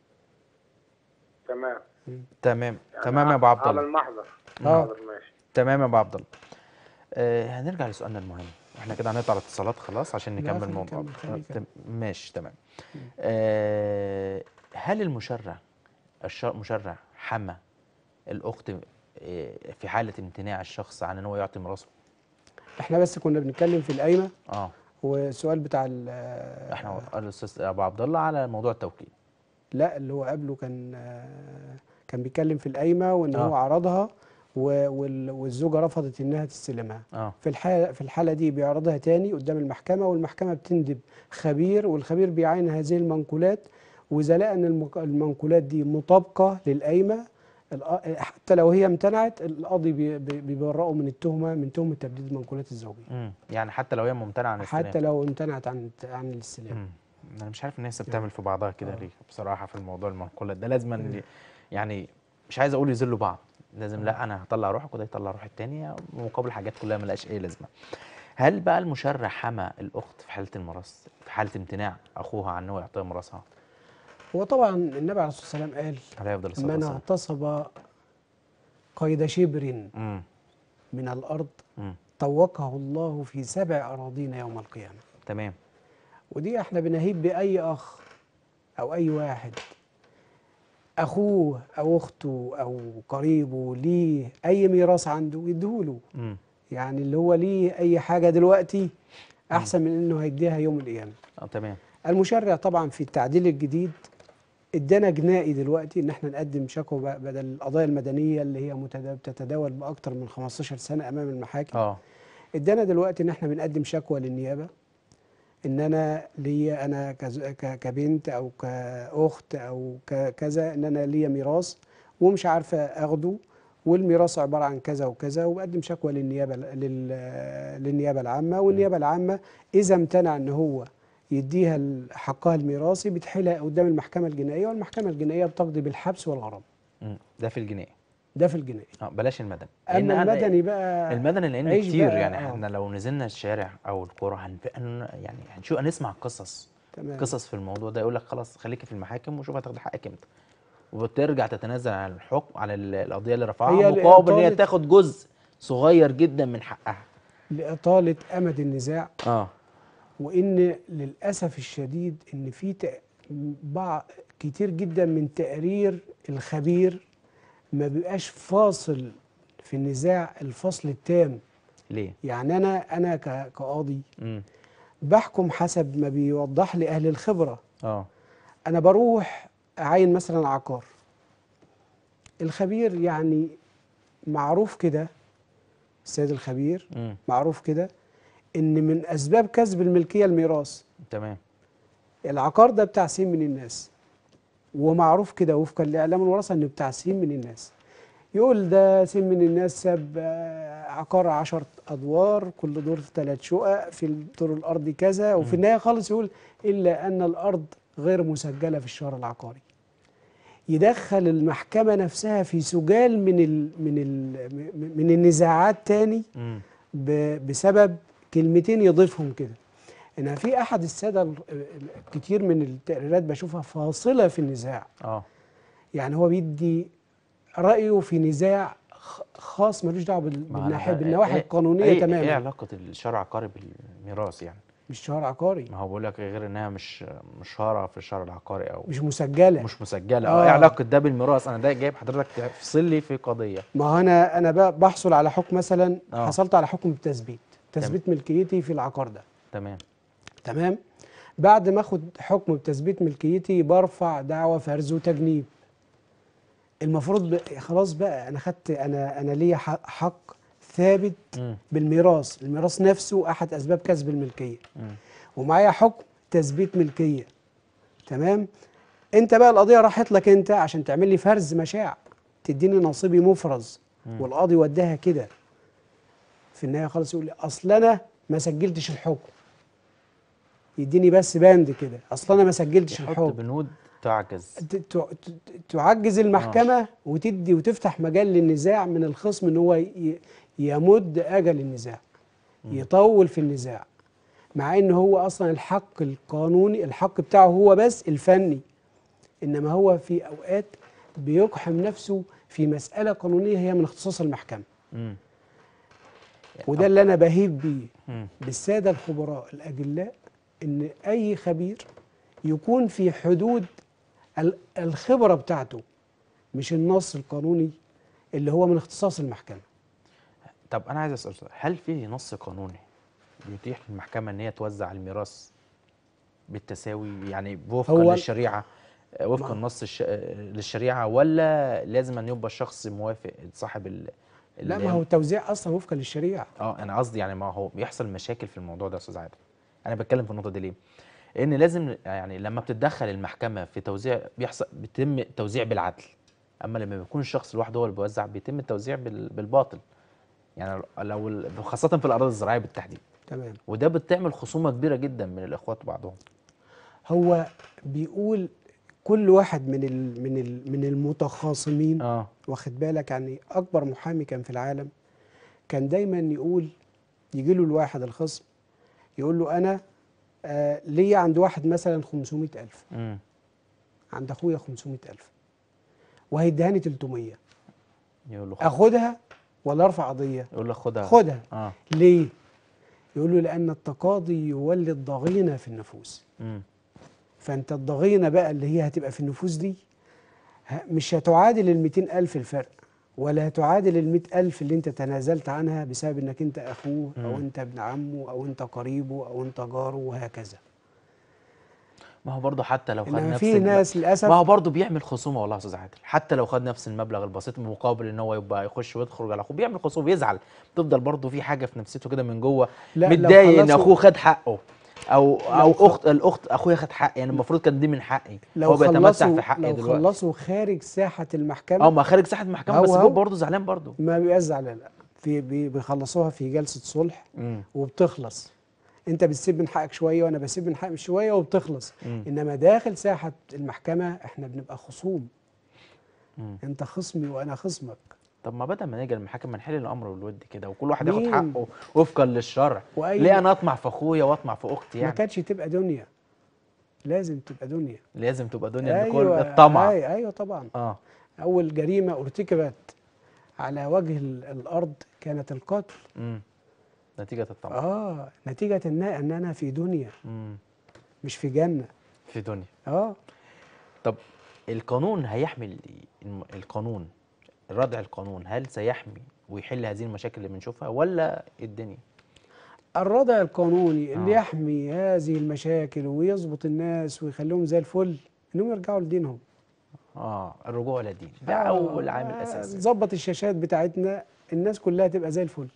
تمام تمام تمام يا ابو عبد على الله المحضر آه. حاضر ماشي تمام يا ابو عبد الله آه هنرجع لسؤالنا المهم احنا كده هنقطع الاتصالات خلاص عشان لا، نكمل خليه الموضوع يكمل، خليه آه، يكمل. تم- ماشي تمام آه هل المشرع الشر- المشرع حمى الاخت آه، في حاله امتناع الشخص عن ان هو يعطي ميراثه احنا بس كنا بنتكلم في القايمه اه والسؤال بتاع ال- احنا الاستاذ ابو عبد الله على موضوع التوكيل لا اللي هو قبله كان آه، كان بيتكلم في القايمه وان آه. هو عرضها و- وال- والزوجه رفضت انها تستلمها اه في الحاله في الحاله دي بيعرضها تاني قدام المحكمه والمحكمه بتندب خبير والخبير بيعاين هذه المنقولات واذا لقى ان المق- المنقولات دي مطابقه للقايمه الق- حتى لو هي امتنعت القاضي بي- بي- بيبرئه من التهمه من تهمه تبديد المنقولات الزوجيه مم. يعني حتى لو هي ممتنعه عن حتى الاستلام لو امتنعت عن عن الاستلام مم. انا مش عارف الناس بتعمل في بعضها كده ليه بصراحه في الموضوع المنقولات ده لازم أن- يعني مش عايز اقول يذلوا بعض لازم لا انا هطلع روحك وده يطلع روح التاني مقابل حاجات كلها ملهاش اي لازمه هل بقى المشرع حمى الاخت في حاله الميراث في حاله امتناع اخوها عن انه يعطيها ميراثها هو طبعا النبي عليه الصلاه والسلام قال عليه افضل الصلاه من والسلام اغتصب قيد شبر امم من الارض امم طوقه الله في سبع اراضين يوم القيامه تمام ودي احنا بنهيب باي اخ او اي واحد اخوه او اخته او قريبه ليه اي ميراث عنده يديهوله امم يعني اللي هو ليه اي حاجه دلوقتي احسن من انه هيديها يوم القيامه اه تمام المشرع طبعا في التعديل الجديد ادانا جنائي دلوقتي ان احنا نقدم شكوى ب- بدل القضايا المدنيه اللي هي متدا- بتتداول باكثر من 15 سنه امام المحاكم اه ادانا دلوقتي ان احنا بنقدم شكوى للنيابه ان انا ليا انا كز- ك- كبنت او كاخت او ك- كذا ان انا ليا ميراث ومش عارفه اخده والميراث عباره عن كذا وكذا وبقدم شكوى للنيابه لل- للنيابه العامه والنيابه العامه اذا امتنع ان هو يديها ال- حقها الميراثي بتحيلها قدام المحكمه الجنائيه والمحكمه الجنائيه بتقضي بالحبس والغرامه مم. ده في الجنائي ده في الجنائي اه بلاش المدني لأن اما أنا- المدني بقى المدني لان عيش كتير بقى- يعني آه. احنا لو نزلنا الشارع او القرى هنف... هن- يعني هنشوف هنسمع قصص تمام. قصص في الموضوع ده يقول لك خلاص خليكي في المحاكم وشوف هتاخدي حقك امتى وبترجع تتنازل عن الحكم على ال- القضيه اللي رفعها هي مقابل ان هي لإطالة- تاخد جزء صغير جدا من حقها لاطاله امد النزاع اه وان للاسف الشديد ان في تق- بعض كتير جدا من تقرير الخبير ما بيبقاش فاصل في النزاع الفصل التام ليه يعني انا انا ك- كقاضي امم بحكم حسب ما بيوضح لي اهل الخبره اه انا بروح اعين مثلا عقار الخبير يعني معروف كده السيد الخبير امم معروف كده ان من اسباب كسب الملكيه الميراث تمام العقار ده بتاع سين من الناس ومعروف كده وفقا لاعلام الوراثه انه بتاع سين من الناس يقول ده سن من الناس ساب آه، عقار عشر ادوار كل دور ثلاث شقق في الدور الارضي كذا وفي النهايه خالص يقول الا ان الارض غير مسجله في الشهر العقاري يدخل المحكمه نفسها في سجال من ال من ال من النزاعات تاني مم. ب- بسبب كلمتين يضيفهم كده انا في احد الساده ال- ال- كتير من التقريرات بشوفها فاصله في النزاع اه يعني هو بيدي رايه في نزاع خ- خاص ملوش دعوه بال- ما بالناحيه أنا- بالنواحي إيه- القانونيه ايه تماما ايه علاقه الشرع العقاري بالميراث يعني مش شهر عقاري ما هو بقول لك غير انها مش مش شهره في الشرع العقاري او مش مسجله مش مسجله آه. اه ايه علاقه ده بالميراث انا ده جايب حضرتك تفصل لي في قضيه ما هو انا انا بقى بحصل على حكم مثلا آه. حصلت على حكم بتثبيت تثبيت ملكيتي في العقار ده تمام تمام بعد ما اخد حكم بتثبيت ملكيتي برفع دعوى فرز وتجنيب المفروض بقى خلاص بقى انا خدت انا انا ليا حق, حق ثابت مم. بالميراث الميراث نفسه احد اسباب كسب الملكيه مم. ومعايا حكم تثبيت ملكيه تمام انت بقى القضيه راحت لك انت عشان تعمل لي فرز مشاع تديني نصيبي مفرز والقاضي وداها كده في النهايه خالص يقول لي اصل انا ما سجلتش الحكم يديني بس باند كده اصل انا ما سجلتش يحط الحكم بنود تعجز ت- ت- ت- تعجز المحكمه وتدي وتفتح مجال للنزاع من الخصم ان هو ي- يمد اجل النزاع يطول في النزاع مع ان هو اصلا الحق القانوني الحق بتاعه هو بس الفني انما هو في اوقات بيقحم نفسه في مساله قانونيه هي من اختصاص المحكمه مم. وده اللي انا بهيب بيه مم. بالساده الخبراء الاجلاء ان اي خبير يكون في حدود ال- الخبره بتاعته مش النص القانوني اللي هو من اختصاص المحكمه طب انا عايز اسال سؤال هل في نص قانوني يتيح للمحكمه ان هي توزع الميراث بالتساوي يعني وفقا هو- للشريعه آه، وفقا ما- نص الش... آه، للشريعه ولا لازم ان يبقى الشخص موافق صاحب ال... لا ال- ما هو التوزيع اصلا وفقا للشريعه اه انا قصدي يعني ما هو بيحصل مشاكل في الموضوع ده يا استاذ عادل انا بتكلم في النقطه دي ليه ان لازم يعني لما بتتدخل المحكمه في توزيع بيحصل بيتم توزيع بالعدل اما لما بيكون الشخص لوحده هو اللي بيوزع بيتم التوزيع بال- بالباطل يعني لو ال- خاصه في الاراضي الزراعيه بالتحديد تمام وده بتعمل خصومه كبيره جدا من الاخوات بعضهم هو بيقول كل واحد من ال من ال من المتخاصمين اه واخد بالك يعني اكبر محامي كان في العالم كان دايما يقول يجي له الواحد الخصم يقول له انا آه ليا عند واحد مثلا 500000 امم عند اخويا 500000 وهيديهاني 300 يقول له خد اخدها ولا ارفع قضيه يقول له خدها خدها اه ليه يقول له لان التقاضي يولد ضغينه في النفوس امم فانت الضغينه بقى اللي هي هتبقى في النفوس دي ه- مش هتعادل ال 200000 الفرق ولا هتعادل ال 100000 اللي انت تنازلت عنها بسبب انك انت اخوه او مم. انت ابن عمه او انت قريبه او انت جاره وهكذا ما هو برضه حتى لو خد انما نفس في الم- ناس للاسف ما هو برضه بيعمل خصومه والله يا استاذ عادل حتى لو خد نفس المبلغ البسيط مقابل ان هو يبقى يخش ويخرج على اخوه بيعمل خصومه بيزعل تفضل برضه في حاجه في نفسيته كده من جوه لا، لو متضايق ان خلصوا- اخوه خد حقه او او خ- اخت الاخت اخويا خد حقي يعني المفروض كان دي من حقي لو هو بيتمتع خلصوا في حقي لو دلوقتي خلصوا خارج ساحه المحكمه اه ما خارج ساحه المحكمه هو بس هو. هو برضه زعلان برضه ما بيبقاش زعلان لا في بي- بيخلصوها في جلسه صلح امم وبتخلص انت بتسيب من حقك شويه وانا بسيب من حقي شويه وبتخلص مم. انما داخل ساحه المحكمه احنا بنبقى خصوم مم. انت خصمي وانا خصمك طب ما بدل ما نيجي المحاكم ما نحل الامر والود كده وكل واحد ياخد مين؟ حقه وفقا للشرع وأي- ليه انا اطمع في اخويا واطمع في اختي ما يعني كانتش تبقى دنيا لازم تبقى دنيا لازم تبقى دنيا ايوه بكل الطمع ايوه, أيوة طبعا اه اول جريمه ارتكبت على وجه ال- الارض كانت القتل امم نتيجه الطمع اه نتيجه ان ان انا في دنيا امم مش في جنه في دنيا اه طب القانون هيحمي الم- القانون ردع القانون هل سيحمي ويحل هذه المشاكل اللي بنشوفها ولا الدنيا الردع القانوني اللي آه. يحمي هذه المشاكل ويظبط الناس ويخليهم زي الفل انهم يرجعوا لدينهم اه الرجوع للدين ده آه، اول عامل آه، اساسي نظبط الشاشات بتاعتنا الناس كلها تبقى زي الفل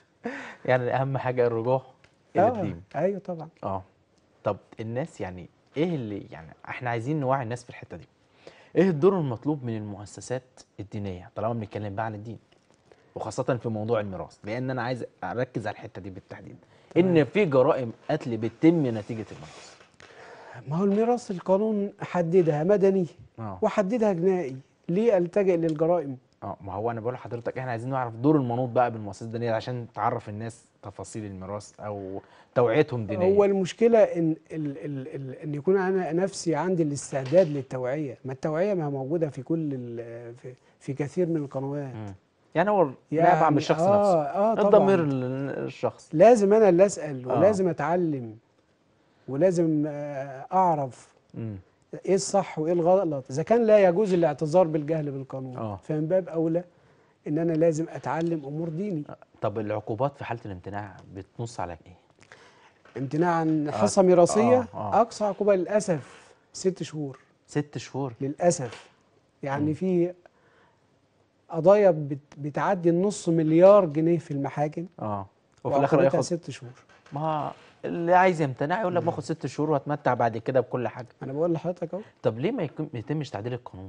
يعني اهم حاجه الرجوع الى آه، الدين ايوه طبعا اه طب الناس يعني ايه اللي يعني احنا عايزين نوعي الناس في الحته دي ايه الدور المطلوب من المؤسسات الدينيه طالما بنتكلم بقى عن الدين وخاصه في موضوع الميراث لان انا عايز اركز على الحته دي بالتحديد ان في جرائم قتل بتتم نتيجه الميراث ما هو الميراث القانون حددها مدني اه وحددها جنائي ليه التجئ للجرائم اه ما هو انا بقول لحضرتك احنا عايزين نعرف دور المنوط بقى بالمؤسسات الدينيه عشان تعرف الناس تفاصيل الميراث او توعيتهم دينيا هو المشكله ان ال ال ال ان يكون انا نفسي عندي الاستعداد للتوعيه ما التوعيه ما موجوده في كل ال- في, في كثير من القنوات مم. يعني هو نابع من الشخص آه نفسه اه طبعا الضمير ال- الشخص لازم انا اللي اسال آه. ولازم اتعلم ولازم آه، اعرف مم. ايه الصح وايه الغلط اذا كان لا يجوز الاعتذار بالجهل بالقانون آه. فمن باب اولى ان انا لازم اتعلم امور ديني طب العقوبات في حاله الامتناع بتنص على ايه؟ امتناع عن حصه ميراثيه آه، آه. اقصى عقوبه للاسف ست شهور ست شهور للاسف يعني في قضايا بت بتعدي النص مليار جنيه في المحاكم اه وفي الاخر وعقوبتها ياخد ست شهور ما اللي عايز يمتنع يقول لك باخد ست شهور واتمتع بعد كده بكل حاجه انا بقول لحضرتك اهو طب ليه ما يكون ما يتمش تعديل القانون؟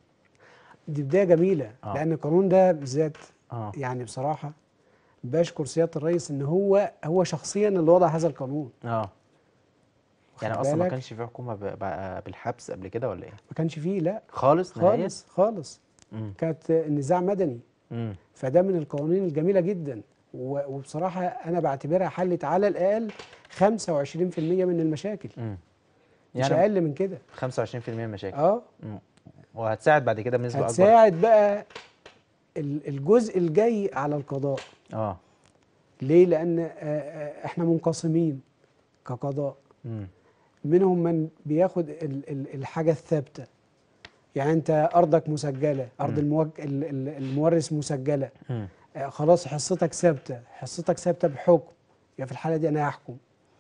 دي بدايه جميله آه. لان القانون ده بالذات اه يعني بصراحه بشكر سياده الرئيس ان هو هو شخصيا اللي وضع هذا القانون اه يعني واخد اصلا ما بالك؟ كانش في حكومه ب- ب- بالحبس قبل كده ولا ايه؟ ما كانش فيه لا خالص نهائيا؟ خالص خالص مم. كانت النزاع مدني مم. فده من القوانين الجميله جدا و- وبصراحه انا بعتبرها حلت على الاقل 25% من المشاكل مم. مش يعني اقل من كده 25% من المشاكل اه مم. وهتساعد بعد كده بنسبه اكبر هتساعد بقى ال- الجزء الجاي على القضاء اه ليه لان آه، آه، احنا منقسمين كقضاء مم. منهم من بياخد ال- ال- الحاجه الثابته يعني انت ارضك مسجله ارض الموج... ال- ال- المورث مسجله مم. آه، خلاص حصتك ثابته حصتك ثابته بحكم يبقى في الحاله دي انا هحكم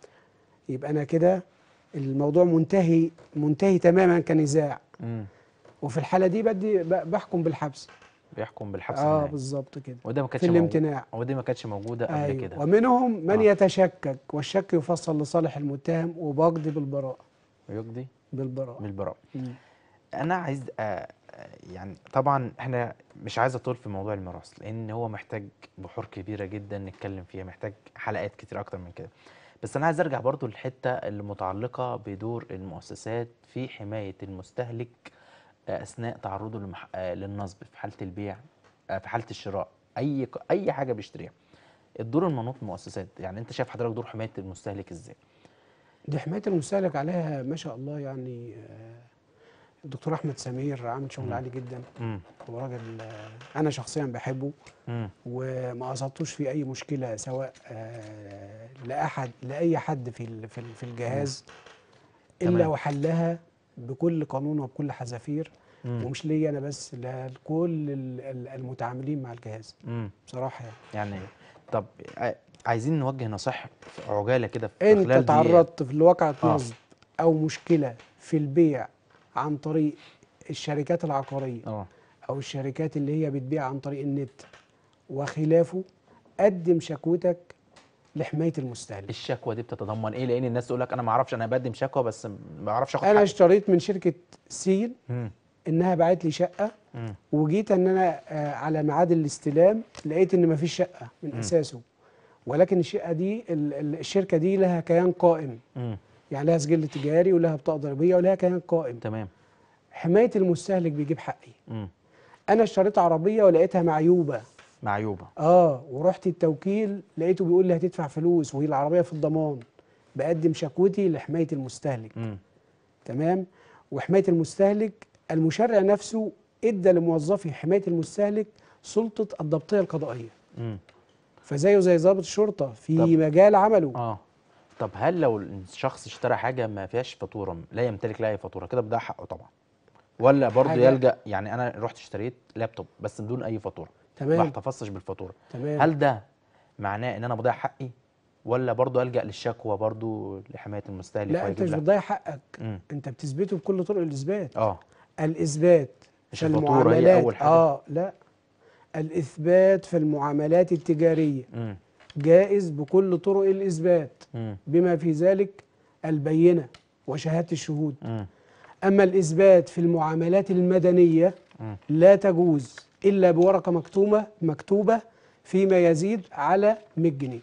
يبقى انا كده الموضوع منتهي منتهي تماما كنزاع مم. وفي الحاله دي بدي ب- بحكم بالحبس بيحكم بالحبس اه النهائي بالظبط كده وده ما كانتش في موجود- الامتناع ودي ما كانتش موجوده قبل أيوة. كده ومنهم من آه. يتشكك والشك يفصل لصالح المتهم وبقضي بالبراءه ويقضي بالبراءه بالبراء مم. انا عايز آه آه، يعني طبعا احنا مش عايز اطول في موضوع الميراث لان هو محتاج بحور كبيره جدا نتكلم فيها محتاج حلقات كتير اكتر من كده بس انا عايز ارجع برضو للحته اللي متعلقه بدور المؤسسات في حمايه المستهلك آه، اثناء تعرضه لمح... آه، للنصب في حاله البيع آه، في حاله الشراء اي ك- اي حاجه بيشتريها الدور المنوط للمؤسسات يعني انت شايف حضرتك دور حمايه المستهلك ازاي دي حمايه المستهلك عليها ما شاء الله يعني آه، الدكتور احمد سمير عامل شغل عالي جدا امم هو راجل آه، انا شخصيا بحبه امم وما اصبتوش في اي مشكله سواء آه، لاحد لاي حد في ال- في ال- في الجهاز الا تمام. وحلها بكل قانون وبكل حذافير مم. ومش ليا انا بس لكل ال- ال- المتعاملين مع الجهاز امم بصراحه يعني يعني طب ع- عايزين نوجه نصائح في عجاله كده في خلال انت دقيقة. تعرضت في لواقعة آه. نصب او مشكله في البيع عن طريق الشركات العقاريه اه او الشركات اللي هي بتبيع عن طريق النت وخلافه قدم شكوتك لحمايه المستهلك الشكوى دي بتتضمن ايه لان الناس تقول لك انا ما اعرفش انا بقدم شكوى بس ما بعرفش اخد انا حقي اشتريت من شركه سين مم. انها باعت لي شقه مم. وجيت ان انا آه، على ميعاد الاستلام لقيت ان مفيش شقه من اساسه ولكن الشقه دي ال- ال- الشركه دي لها كيان قائم مم. يعني لها سجل تجاري ولها بطاقه ضريبيه ولها كيان قائم تمام حمايه المستهلك بيجيب حقي مم. انا اشتريت عربيه ولقيتها معيوبه معيوبه اه ورحت التوكيل لقيته بيقول لي هتدفع فلوس وهي العربيه في الضمان بقدم شكوتي لحمايه المستهلك مم. تمام وحمايه المستهلك المشرع نفسه ادى لموظفي حمايه المستهلك سلطه الضبطيه القضائيه مم. فزيه زي ضابط الشرطه في طب. مجال عمله اه طب هل لو الشخص اشترى حاجه ما فيهاش فاتوره لا يمتلك لها اي فاتوره كده بده حقه طبعا ولا برضه حاجة- يلجا يعني انا رحت اشتريت لابتوب بس بدون اي فاتوره ما تمام احتفظتش بالفاتوره تمام هل ده معناه ان انا بضيع حقي ولا برضه الجا للشكوى برضه لحمايه المستهلك لا انت وهيجيب مش لك- بتضيع حقك مم. انت بتثبته بكل طرق الاثبات اه الاثبات مش في الفاتورة هي المعاملات أول حاجة؟ اه لا الاثبات في المعاملات التجاريه مم. جائز بكل طرق الاثبات مم. بما في ذلك البينه وشهاده الشهود مم. اما الاثبات في المعاملات المدنيه لا تجوز الا بورقه مكتوبه مكتوبه فيما يزيد على 100 جنيه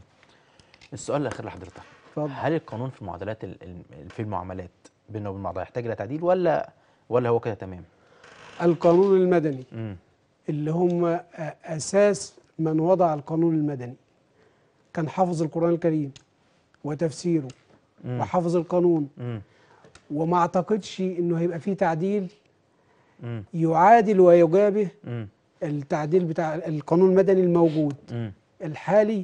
السؤال الاخير لحضرتك اتفضل. هل القانون في المعادلات ال- ال- في المعاملات بينه وبين بعضها يحتاج الى تعديل ولا ولا هو كده تمام؟ القانون المدني مم. اللي هم أ- اساس من وضع القانون المدني كان حافظ القران الكريم وتفسيره وحافظ القانون مم. وما اعتقدش انه هيبقى فيه تعديل مم. يعادل ويجابه مم. التعديل بتاع القانون المدني الموجود مم. الحالي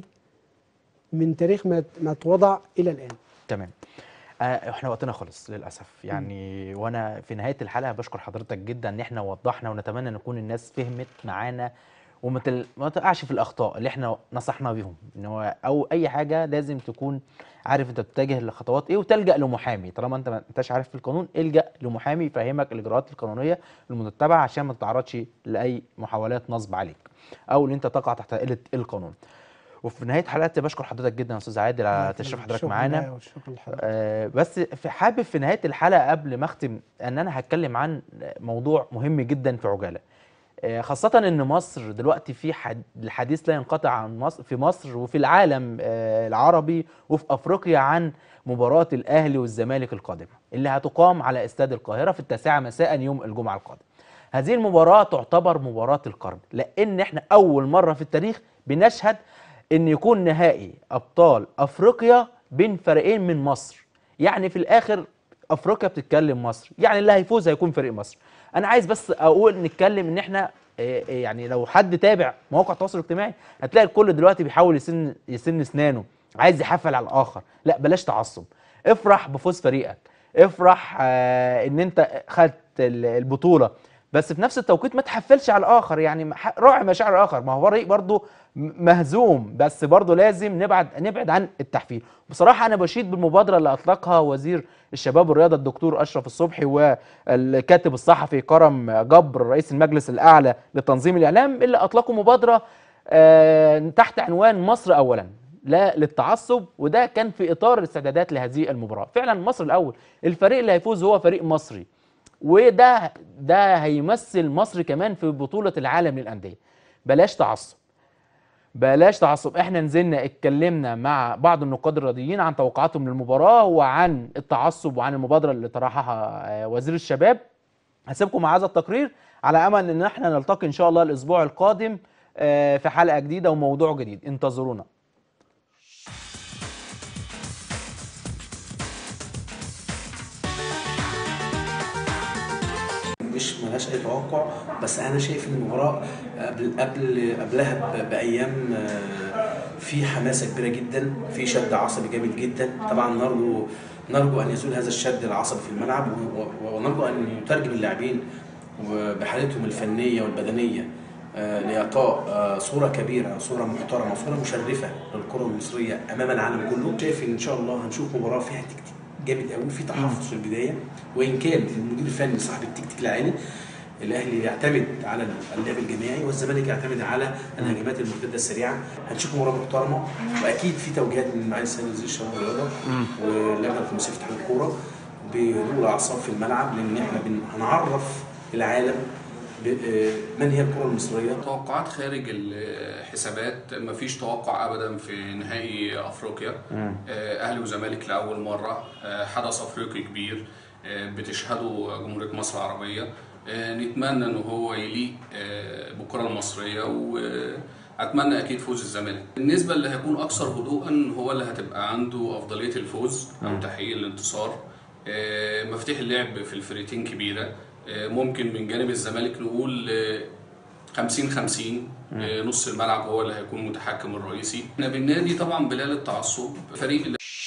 من تاريخ ما ما اتوضع الى الان تمام آه، احنا وقتنا خلص للاسف يعني وانا في نهايه الحلقه بشكر حضرتك جدا ان احنا وضحنا ونتمنى ان يكون الناس فهمت معانا وما تل- ما تقعش في الاخطاء اللي احنا نصحنا بيهم ان هو او اي حاجه لازم تكون عارف انت تتجه لخطوات ايه وتلجا لمحامي طالما انت ما انتش عارف في القانون الجا لمحامي يفهمك الاجراءات القانونيه المتبعه عشان ما تتعرضش لاي محاولات نصب عليك او ان انت تقع تحت قله القانون وفي نهايه حلقتي بشكر حضرتك جدا يا استاذ عادل على تشريف حضرتك الشكر معانا لله والشكر لحضرتك. آه، بس في حابب في نهايه الحلقه قبل ما اختم ان انا هتكلم عن موضوع مهم جدا في عجاله آه، خاصة إن مصر دلوقتي في حد الحديث لا ينقطع عن مصر في مصر وفي العالم آه، العربي وفي أفريقيا عن مباراة الأهلي والزمالك القادمة اللي هتقام على استاد القاهرة في التاسعة مساء يوم الجمعة القادم. هذه المباراة تعتبر مباراة القرن لأن إحنا أول مرة في التاريخ بنشهد إن يكون نهائي أبطال أفريقيا بين فريقين من مصر. يعني في الآخر افريقيا بتتكلم مصر يعني اللي هيفوز هيكون فريق مصر انا عايز بس اقول نتكلم ان احنا آه، آه، يعني لو حد تابع مواقع التواصل الاجتماعي هتلاقي الكل دلوقتي بيحاول يسن يسن اسنانه عايز يحفل على الاخر لا بلاش تعصب افرح بفوز فريقك افرح آه، ان انت خدت ال- البطوله بس في نفس التوقيت ما تحفلش على الاخر يعني ح- راعي مشاعر الاخر ما هو فريق برضه م- مهزوم بس برضه لازم نبعد نبعد عن التحفيل بصراحه انا بشيد بالمبادره اللي اطلقها وزير الشباب والرياضه الدكتور اشرف الصبحي والكاتب الصحفي كرم جبر رئيس المجلس الاعلى لتنظيم الاعلام اللي اطلقوا مبادره آه، تحت عنوان مصر اولا لا للتعصب وده كان في اطار الاستعدادات لهذه المباراه فعلا مصر الاول الفريق اللي هيفوز هو فريق مصري وده ده هيمثل مصر كمان في بطوله العالم للانديه بلاش تعصب بلاش تعصب احنا نزلنا اتكلمنا مع بعض النقاد الرياضيين عن توقعاتهم للمباراه وعن التعصب وعن المبادره اللي طرحها آه، وزير الشباب هسيبكم مع هذا التقرير على امل ان احنا نلتقي ان شاء الله الاسبوع القادم آه، في حلقه جديده وموضوع جديد انتظرونا مش ملهاش اي توقع بس انا شايف ان المباراه قبل قبل قبلها ب- بايام آه، في حماسه كبيره جدا في شد عصبي جامد جدا طبعا نرجو نرجو ان يزول هذا الشد العصبي في الملعب و- و- ونرجو ان يترجم اللاعبين بحالتهم الفنيه والبدنيه آه، لاعطاء آه، صوره كبيره صوره محترمه صوره مشرفه للكره المصريه امام العالم كله شايف ان ان شاء الله هنشوف مباراه فيها تكتيك جامد قوي في تحفظ في البدايه وان كان المدير الفني صاحب التكتيك العالي الاهلي يعتمد على اللعب الجماعي والزمالك يعتمد على الهجمات المرتده السريعه هنشوف مباراه محترمه واكيد في توجيهات من معالي السيد وزير الشباب والرياضه واللجنه الخماسيه في اتحاد الكوره بهدوء الاعصاب في الملعب لان احنا بن- هنعرف العالم ب- آه، من هي الكره المصريه توقعات خارج الحسابات مفيش توقع ابدا في نهائي افريقيا آه، اهلي وزمالك لاول مره آه، حدث افريقي كبير آه، بتشهده جمهوريه مصر العربيه آه، نتمنى ان هو يليق آه، بالكره المصريه واتمنى اكيد فوز الزمالك بالنسبه اللي هيكون اكثر هدوءا هو اللي هتبقى عنده افضليه الفوز او تحقيق الانتصار آه، مفاتيح اللعب في الفريقين كبيره آه، ممكن من جانب الزمالك نقول آه، 50 50 آه، نص الملعب هو اللي هيكون متحكم الرئيسي احنا بالنادي طبعا بلال التعصب فريق